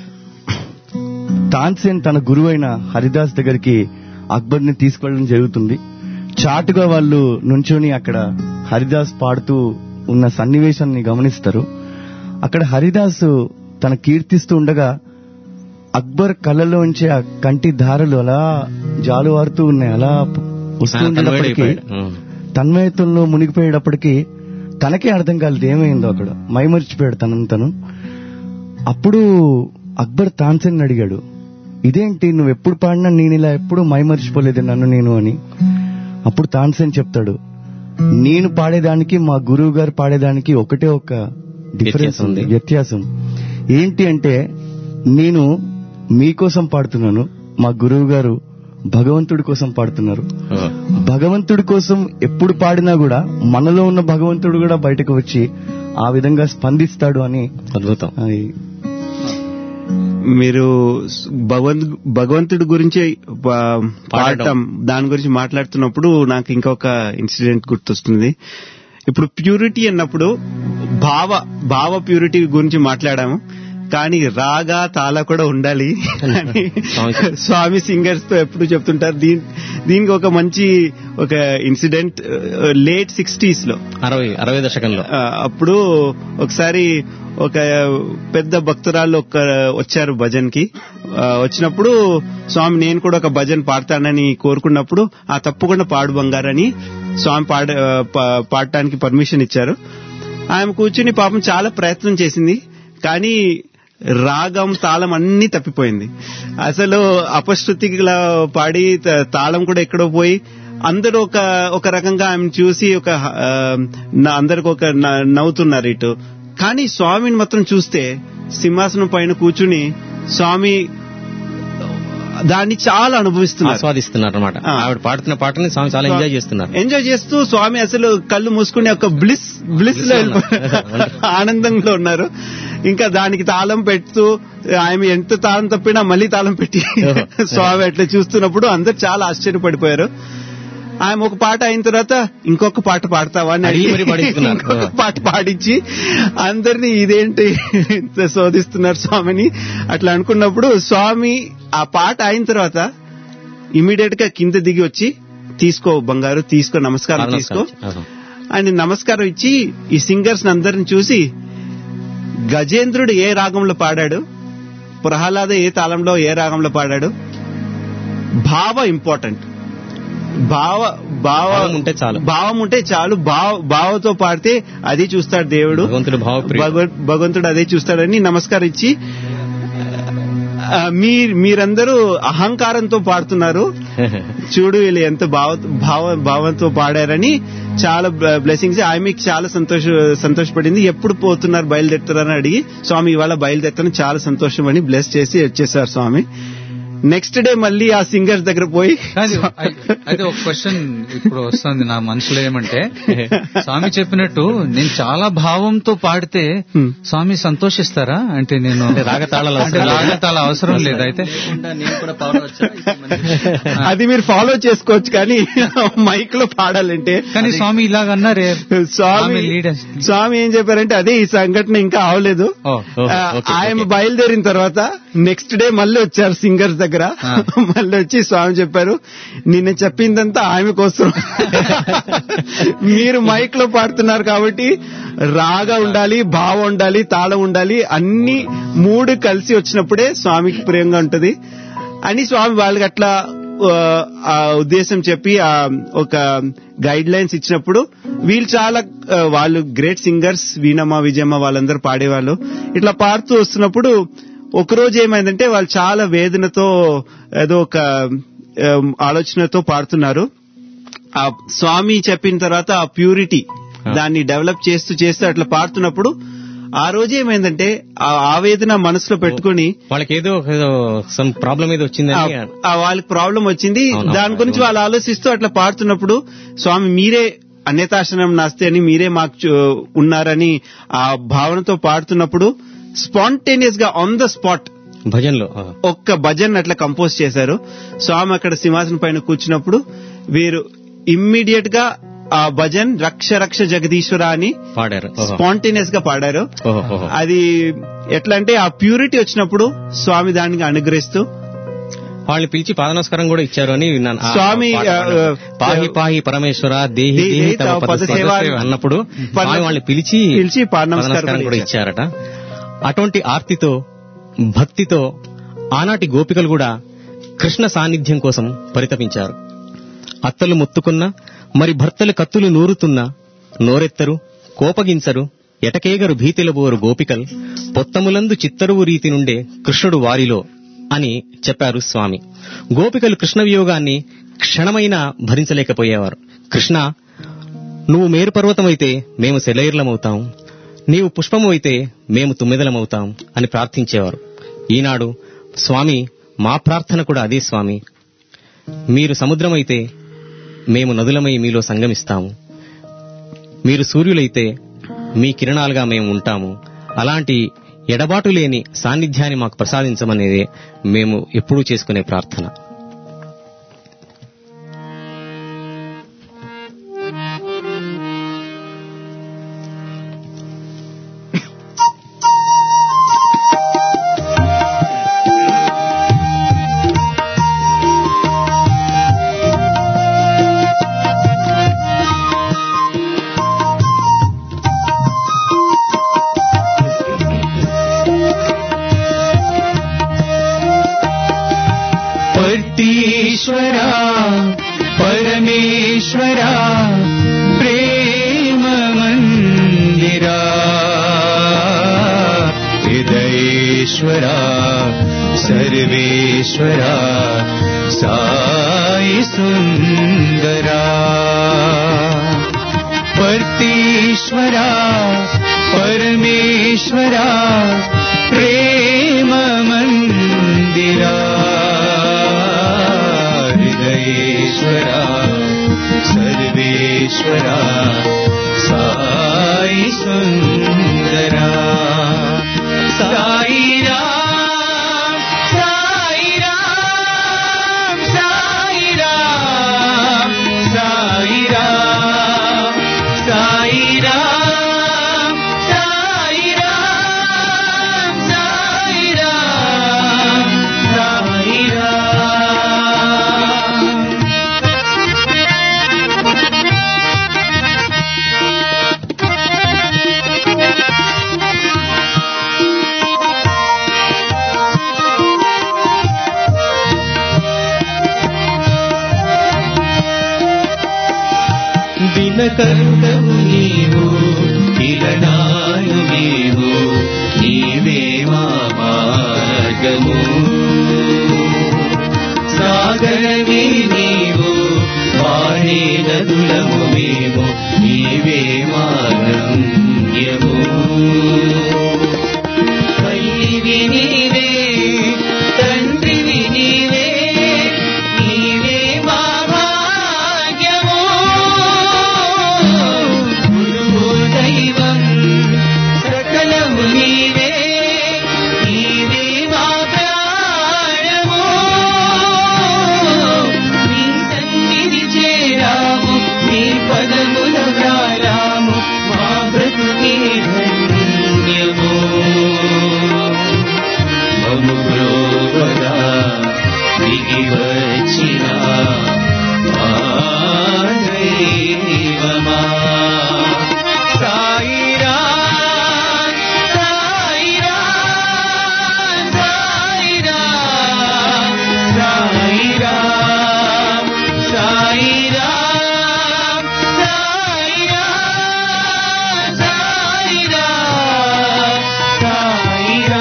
F: తాన్సేన్ తన గురువైన హరిదాస్ దగ్గరికి అక్బర్ ని తీసుకెళ్ళడం జరుగుతుంది చాటుగా వాళ్ళు నుంచొని అక్కడ హరిదాస్ పాడుతూ ఉన్న సన్నివేశాన్ని గమనిస్తారు అక్కడ హరిదాస్ తన కీర్తిస్తూ ఉండగా అక్బర్ కళ్ళలోంచి ఆ కంటి ధారలు అలా జాలువారుతూ ఉన్నాయి అలా వస్తూ
D: ఆయన
F: ఉండేటప్పటికీ
D: తన్మయుడైపోయాడు. ఉం.
F: తన్మయత్వంలో మునిగిపోయేటప్పటికి తనకే అర్థం కాలేదు ఏమైందో అక్కడ మైమర్చిపోయాడు తనను తను అప్పుడు అక్బర్ తాన్సేన్ అడిగాడు ఇదేంటి నువ్వు ఎప్పుడు పాడినా నేను ఇలా ఎప్పుడు మైమర్చిపోలేదు నన్ను నేను అని అప్పుడు తాన్సేన్ చెప్తాడు నేను పాడేదానికి మా గురువు గారు పాడేదానికి ఒకటే ఒక డిఫరెన్స్
D: వ్యత్యాసం
F: ఉంది
D: ఉంది.
F: వ్యత్యాసం ఏంటి అంటే నేను మీకోసం పాడుతున్నాను మా గురువు గారు భగవంతుడి కోసం పాడుతున్నారు
D: ఓ,
F: భగవంతుడి కోసం ఎప్పుడు పాడినా కూడా మనలో ఉన్న భగవంతుడు కూడా బయటకు వచ్చి ఆ విధంగా స్పందిస్తాడు అని
D: అద్భుతం
F: ఆ,
H: మీరు భగవంత్ భగవంతుడి గురించి పా- పాడటం దాని గురించి మాట్లాడుతున్నప్పుడు నాకు ఇంకొక ఇన్సిడెంట్ గుర్తొస్తుంది ఇప్పుడు ప్యూరిటీ అన్నప్పుడు భావ భావ ప్యూరిటీ గురించి మాట్లాడాము కానీ రాగా తాళ కూడా ఉండాలి అని స్వామి సింగర్స్ తో ఎప్పుడు చెప్తుంటారు దీని దీనికి ఒక మంచి ఒక ఇన్సిడెంట్ లేట్ సిక్స్టీస్ లో
D: అరవై అరవై దశకంలో
H: ఆ, అప్పుడు ఒకసారి ఒక పెద్ద భక్తురాళ్ళు ఒక వచ్చారు భజన్ కి వచ్చినప్పుడు స్వామి నేను కూడా ఒక భజన్ పాడతానని కోరుకున్నప్పుడు ఆ తప్పకుండా పాడు బంగారని స్వామి పాడ పా- పాడటానికి పర్మిషన్ ఇచ్చారు ఆమె కూర్చుని పాపం చాలా ప్రయత్నం చేసింది కానీ రాగం తాళం అన్ని తప్పిపోయింది అసలు అపశృతిలా పాడి త- తాళం కూడా ఎక్కడో పోయి అందరూ ఒక ఒక రకంగా ఆమెను చూసి ఒక ఆ, న- అందరికి ఒక న- నవ్వుతున్నారు ఇటు కానీ స్వామిని మాత్రం చూస్తే సింహాసనం పైన కూర్చుని స్వామి దాన్ని చాలా అనుభవిస్తున్నారు
D: ఆస్వాదిస్తున్నారు అనమాట
H: ఆ.
D: ఆవిడ పాడుతున్న పాటని స్వామి చాలా ఎంజాయ్ చేస్తున్నారు
H: ఎంజాయ్ చేస్తూ స్వామి అసలు కళ్ళు మూసుకుని ఒక బ్లిస్ బ్లిస్ లో వెళ్ళిపోయారు. ఆనందంలో ఉన్నారు ఇంకా దానికి తాళం పెడుతూ ఆమె ఎంత తాళం తప్పినా మళ్ళీ తాళం పెట్టి స్వామి అట్లా చూస్తున్నప్పుడు అందరు చాలా ఆశ్చర్యపడిపోయారు ఆమె ఒక పాట అయిన తర్వాత ఇంకొక పాట పాడతావా అని
D: అడిగి
H: అడిగి
D: మరీ పాడిస్తున్నారు.
H: ఇంకొక పాట పాడించి అందరినీ ఇదేంటి ఇంత శోధిస్తున్నారు స్వామిని అట్లా అనుకున్నప్పుడు స్వామి ఆ పాట అయిన తర్వాత ఇమీడియట్ గా కింద దిగి వచ్చి తీసుకో బంగారు తీసుకో నమస్కారం తీసుకో
D: ఆహా.
H: ఆయన నమస్కారం ఇచ్చి ఈ సింగర్స్ అందరిని చూసి గజేంద్రుడు ఏ రాగంలో పాడాడు ప్రహ్లాద ఏ తాళంలో ఏ రాగంలో పాడాడు భావ ఇంపార్టెంట్ భావ భావ
D: భావం ఉంటే చాలు.
H: భావం ఉంటే చాలు భావ భావతో పాడితే అది చూస్తాడు దేవుడు
D: భగవంతుడు భావప్రియుడు.
H: భగవ- భగవంతుడు అదే చూస్తాడని నమస్కారం ఇచ్చి ఆ, మీ మీరందరూ అహంకారంతో పాడుతున్నారు చూడు వీళ్ళు ఎంత భావ భావ భావంతో పాడారని చాలా బ్లెస్సింగ్స్ ఆమెకి చాలా సంతోష సంతోషపడింది ఎప్పుడు పోతున్నారు బయలుదేరుతారని అడిగి స్వామి ఇవాళ బయలుదేరుతాను చాలా సంతోషం అని బ్లెస్ చేసి వచ్చేసారు స్వామి నెక్స్ట్ డే మళ్ళీ ఆ సింగర్స్ దగ్గర పోయి
G: కాదు అయి- అయితే ఒక క్వశ్చన్ ఇప్పుడు వస్తుంది నా మనసులో ఏమంటే స్వామి చెప్పినట్టు నేను చాలా భావంతో పాడితే
H: Hmm.
G: స్వామి సంతోషిస్తారా అంటే నేను
D: అంటే రాగతాళాలు
G: అంటే
D: అవసరం లేదు.
G: రాగతాళ అవసరం లేదు అయితే
A: నేను కూడా పాడవచ్చా
H: అది మీరు ఫాలో చేసుకోవచ్చు కానీ మైక్ లో పాడాలంటే
G: కానీ స్వామి ఇలాగన్నారే
H: స్వామి
G: ఆమె leader.
H: స్వామి ఏం చెప్పారంటే అదే ఈ సంఘటన ఇంకా అవలేదు
G: ఓ,
D: ఓ,
H: ఆ,
D: ఓకే,
H: ఆయన
D: ఓకే.
H: బయలుదేరిన తర్వాత నెక్స్ట్ డే మళ్ళీ వచ్చారు సింగర్స్ దగ్గర
G: ఆ.
H: మళ్ళీ వచ్చి స్వామి చెప్పారు నిన్న చెప్పిందంతా ఆమె కోసం మీరు మైక్ లో పాడుతున్నారు కాబట్టి రాగా ఉండాలి భావం ఉండాలి తాళం ఉండాలి అన్ని మూడు కలిసి వచ్చినప్పుడే స్వామికి ప్రియంగా ఉంటది అని స్వామి వాళ్ళకి అట్లా ఆ, ఆ ఉద్దేశం చెప్పి ఆ ఒక గైడ్ లైన్స్ ఇచ్చినప్పుడు వీళ్ళు చాలా ఆ, వాళ్ళు గ్రేట్ సింగర్స్ వీణమ్మ విజయమ్మ వాళ్ళందరూ పాడేవాళ్ళు ఇట్లా పాడుతూ వస్తున్నప్పుడు ఒక రోజు ఏమైందంటే వాళ్ళు చాలా వేదనతో ఏదో ఒక ఆ, ఆలోచనతో పాడుతున్నారు ఆ స్వామి చెప్పిన తర్వాత ఆ ప్యూరిటీ దాన్ని డెవలప్ చేస్తూ చేస్తూ అట్లా పాడుతున్నప్పుడు ఆ రోజు ఏమైందంటే ఆ ఆవేదన మనసులో పెట్టుకుని
D: వాళ్ళకి ఏదో సమ్ ప్రాబ్లం ఏదో వచ్చిందని
H: ఆ- ఆ వాళ్ళకి ప్రాబ్లం వచ్చింది
D: అవును,
H: దాని
D: అవును.
H: గురించి వాళ్ళు ఆలోచిస్తూ అట్లా పాడుతున్నప్పుడు స్వామి మీరే అన్యతాశనం నాస్తి అని మీరే మాకు చూ- ఉన్నారని ఆ భావనతో పాడుతున్నప్పుడు స్పాంటేనియస్ గా ఆన్ ద స్పాట్
D: భజన్లో ఆ,
H: ఒక్క భజన్ అట్లా కంపోజ్ చేశారు స్వామి అక్కడ సింహాసనం పైన కూర్చున్నప్పుడు వీరు ఇమ్మీడియట్ గా ఆ భజన్ రక్ష రక్ష జగదీశ్వర అని
D: పాడారు ఓహో.
H: స్పాంటేనియస్ గా పాడారు
D: ఓహో, ఓహో.
H: అది ఎట్లా అంటే ఆ ప్యూరిటీ వచ్చినప్పుడు స్వామి దానికి అనుగ్రహిస్తూ
D: వాళ్ళని పిలిచి పాదనమస్కారం కూడా ఇచ్చారు అని విన్నాను ఆ
H: స్వామి,
D: పాట
H: ఆ,
D: పాడినప్పుడు.
H: ఆ,
D: పాహి పాహి పరమేశ్వర దేహి
H: దేహి
D: దేహి
H: తవ
D: తవ
H: పద
D: పద
H: సేవ
D: సేవ అన్నప్పుడు
H: పద-
D: స్వామి వాళ్ళని పిలిచి
H: పిలిచి పాదనమస్కారం
D: పాదనమస్కారం కూడా
H: కూడా
D: ఇచ్చారట అటువంటి ఆర్తితో భక్తితో ఆనాటి గోపికలు కూడా కృష్ణ సాన్నిధ్యం కోసం పరితపించారు అత్తలు మొత్తుకున్న మరి భర్తలు కత్తులు నూరుతున్నా నోరెత్తరు కోపగించరు ఎటకేగరు భీతిలబోరు గోపికల్ పొత్తములందు చిత్తరువు రీతి నుండే కృష్ణుడు వారిలో అని చెప్పారు స్వామి గోపికలు కృష్ణ వియోగాన్ని క్షణమైనా భరించలేకపోయేవారు కృష్ణ నువ్వు మేరు పర్వతమైతే మేము సెలైర్లమవుతాం నీవు పుష్పము అయితే మేము తుమ్మెదలమవుతాం అని ప్రార్థించేవారు ఈనాడు స్వామి మా ప్రార్థన కూడా అదే స్వామి మీరు సముద్రమైతే మేము నదులమై మీలో సంగమిస్తాము మీరు సూర్యులైతే మీ కిరణాలుగా మేము ఉంటాము అలాంటి ఎడబాటు లేని సాన్నిధ్యాన్ని మాకు ప్రసాదించమనేదే మేము ఎప్పుడూ చేసుకునే ప్రార్థన
C: పర్తీశ్వరా పరమేశ్వరా ప్రేమ మందిరా హృదయేశ్వరా సర్వేశ్వరా సాయి సుందరా పర్తీశ్వరా పరమేశ్వరా ప్రేమ మందిరా హృదయేశ్వరా సర్వేశ్వరా సాయి సుందరా సాయిరా సాయిరా సాయిరా సాయిరా సాయిరా సాయిరా సాయిరా సాయిరా దినకరుడవు నీవు ఇలనాయు నీవు నీవే మా మార్గము సాగరమే నీవు వాడే నదులము మేము నీవే మాగమ్యము తల్లివి నీవే తండ్రివి నీవే నీవే మా భాగ్యము గురువు దైవం సకలము నీవే నీవే మా ప్రాణము నీ సన్నిధి చేరాము నీ పదముల వ్రారాము మా బ్రతుకే ధన్యము మము బ్రోవగా దిగి వచ్చిన మా దైవమా సాయిరా సాయిరా సాయిరా సాయిరా సాయిరా సాయిరా సాయిరా సాయిరా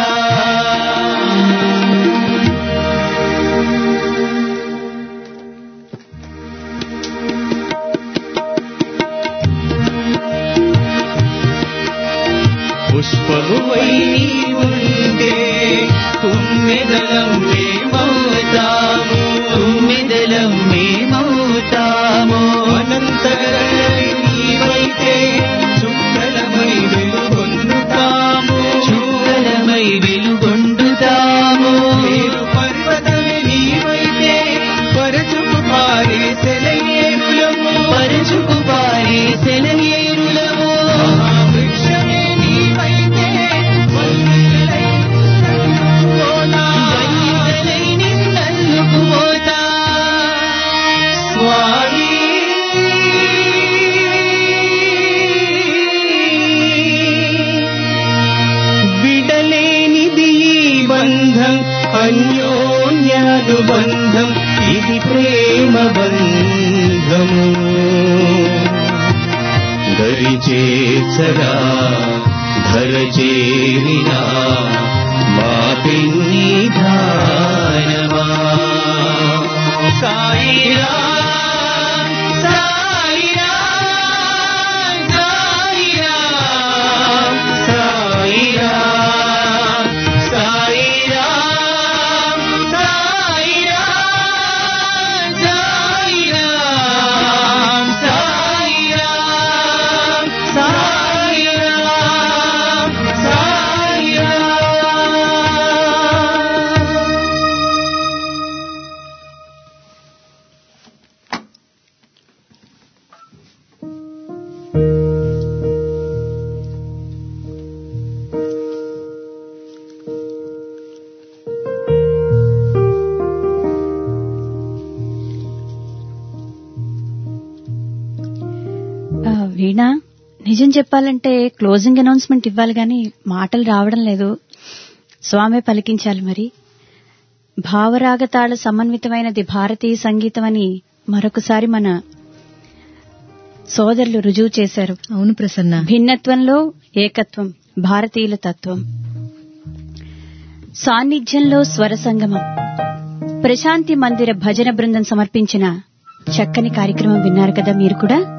C: పుష్పమువై ఉంటే తుమ్మెదలం మేమవుతాము తుమ్మెదలం మేమవుతాము అనంతరవి నీవైతే చుక్కలమై వెలుగొందుతాము చుక్కలమై వెలుగొందుతాము పేరు పర్వతమే నీవైతే పరచుకు పారే సెలయేరులము పరచుకు పారే సెలయేరులము వృక్షమే నీవైతే వల్లిలై వల్లిలై నిన్నల్లుకు పోతా స్వామి విడలేనిది ఈ బంధం అన్యోన్యానుబంధం ఇది ప్రేమ బంధము దరి చేర్చరా ధర చేరినా మా పిన్ని ధార
I: ఆ, వీణ నిజం చెప్పాలంటే క్లోజింగ్ అనౌన్స్మెంట్ ఇవ్వాలి గాని మాటలు రావడం లేదు స్వామి పలికించాలి మరి భావరాగతాళ సమన్వితమైనది భారతీయ సంగీతం అని మరొకసారి మన సోదరులు రుజువు చేశారు
B: అవును ప్రసన్న
I: భిన్నత్వంలో ఏకత్వం భారతీయుల తత్వం సాన్నిధ్యంలో స్వర సంగమం ప్రశాంతి మందిర భజన బృందం సమర్పించిన చక్కని కార్యక్రమం విన్నారు కదా మీరు కూడా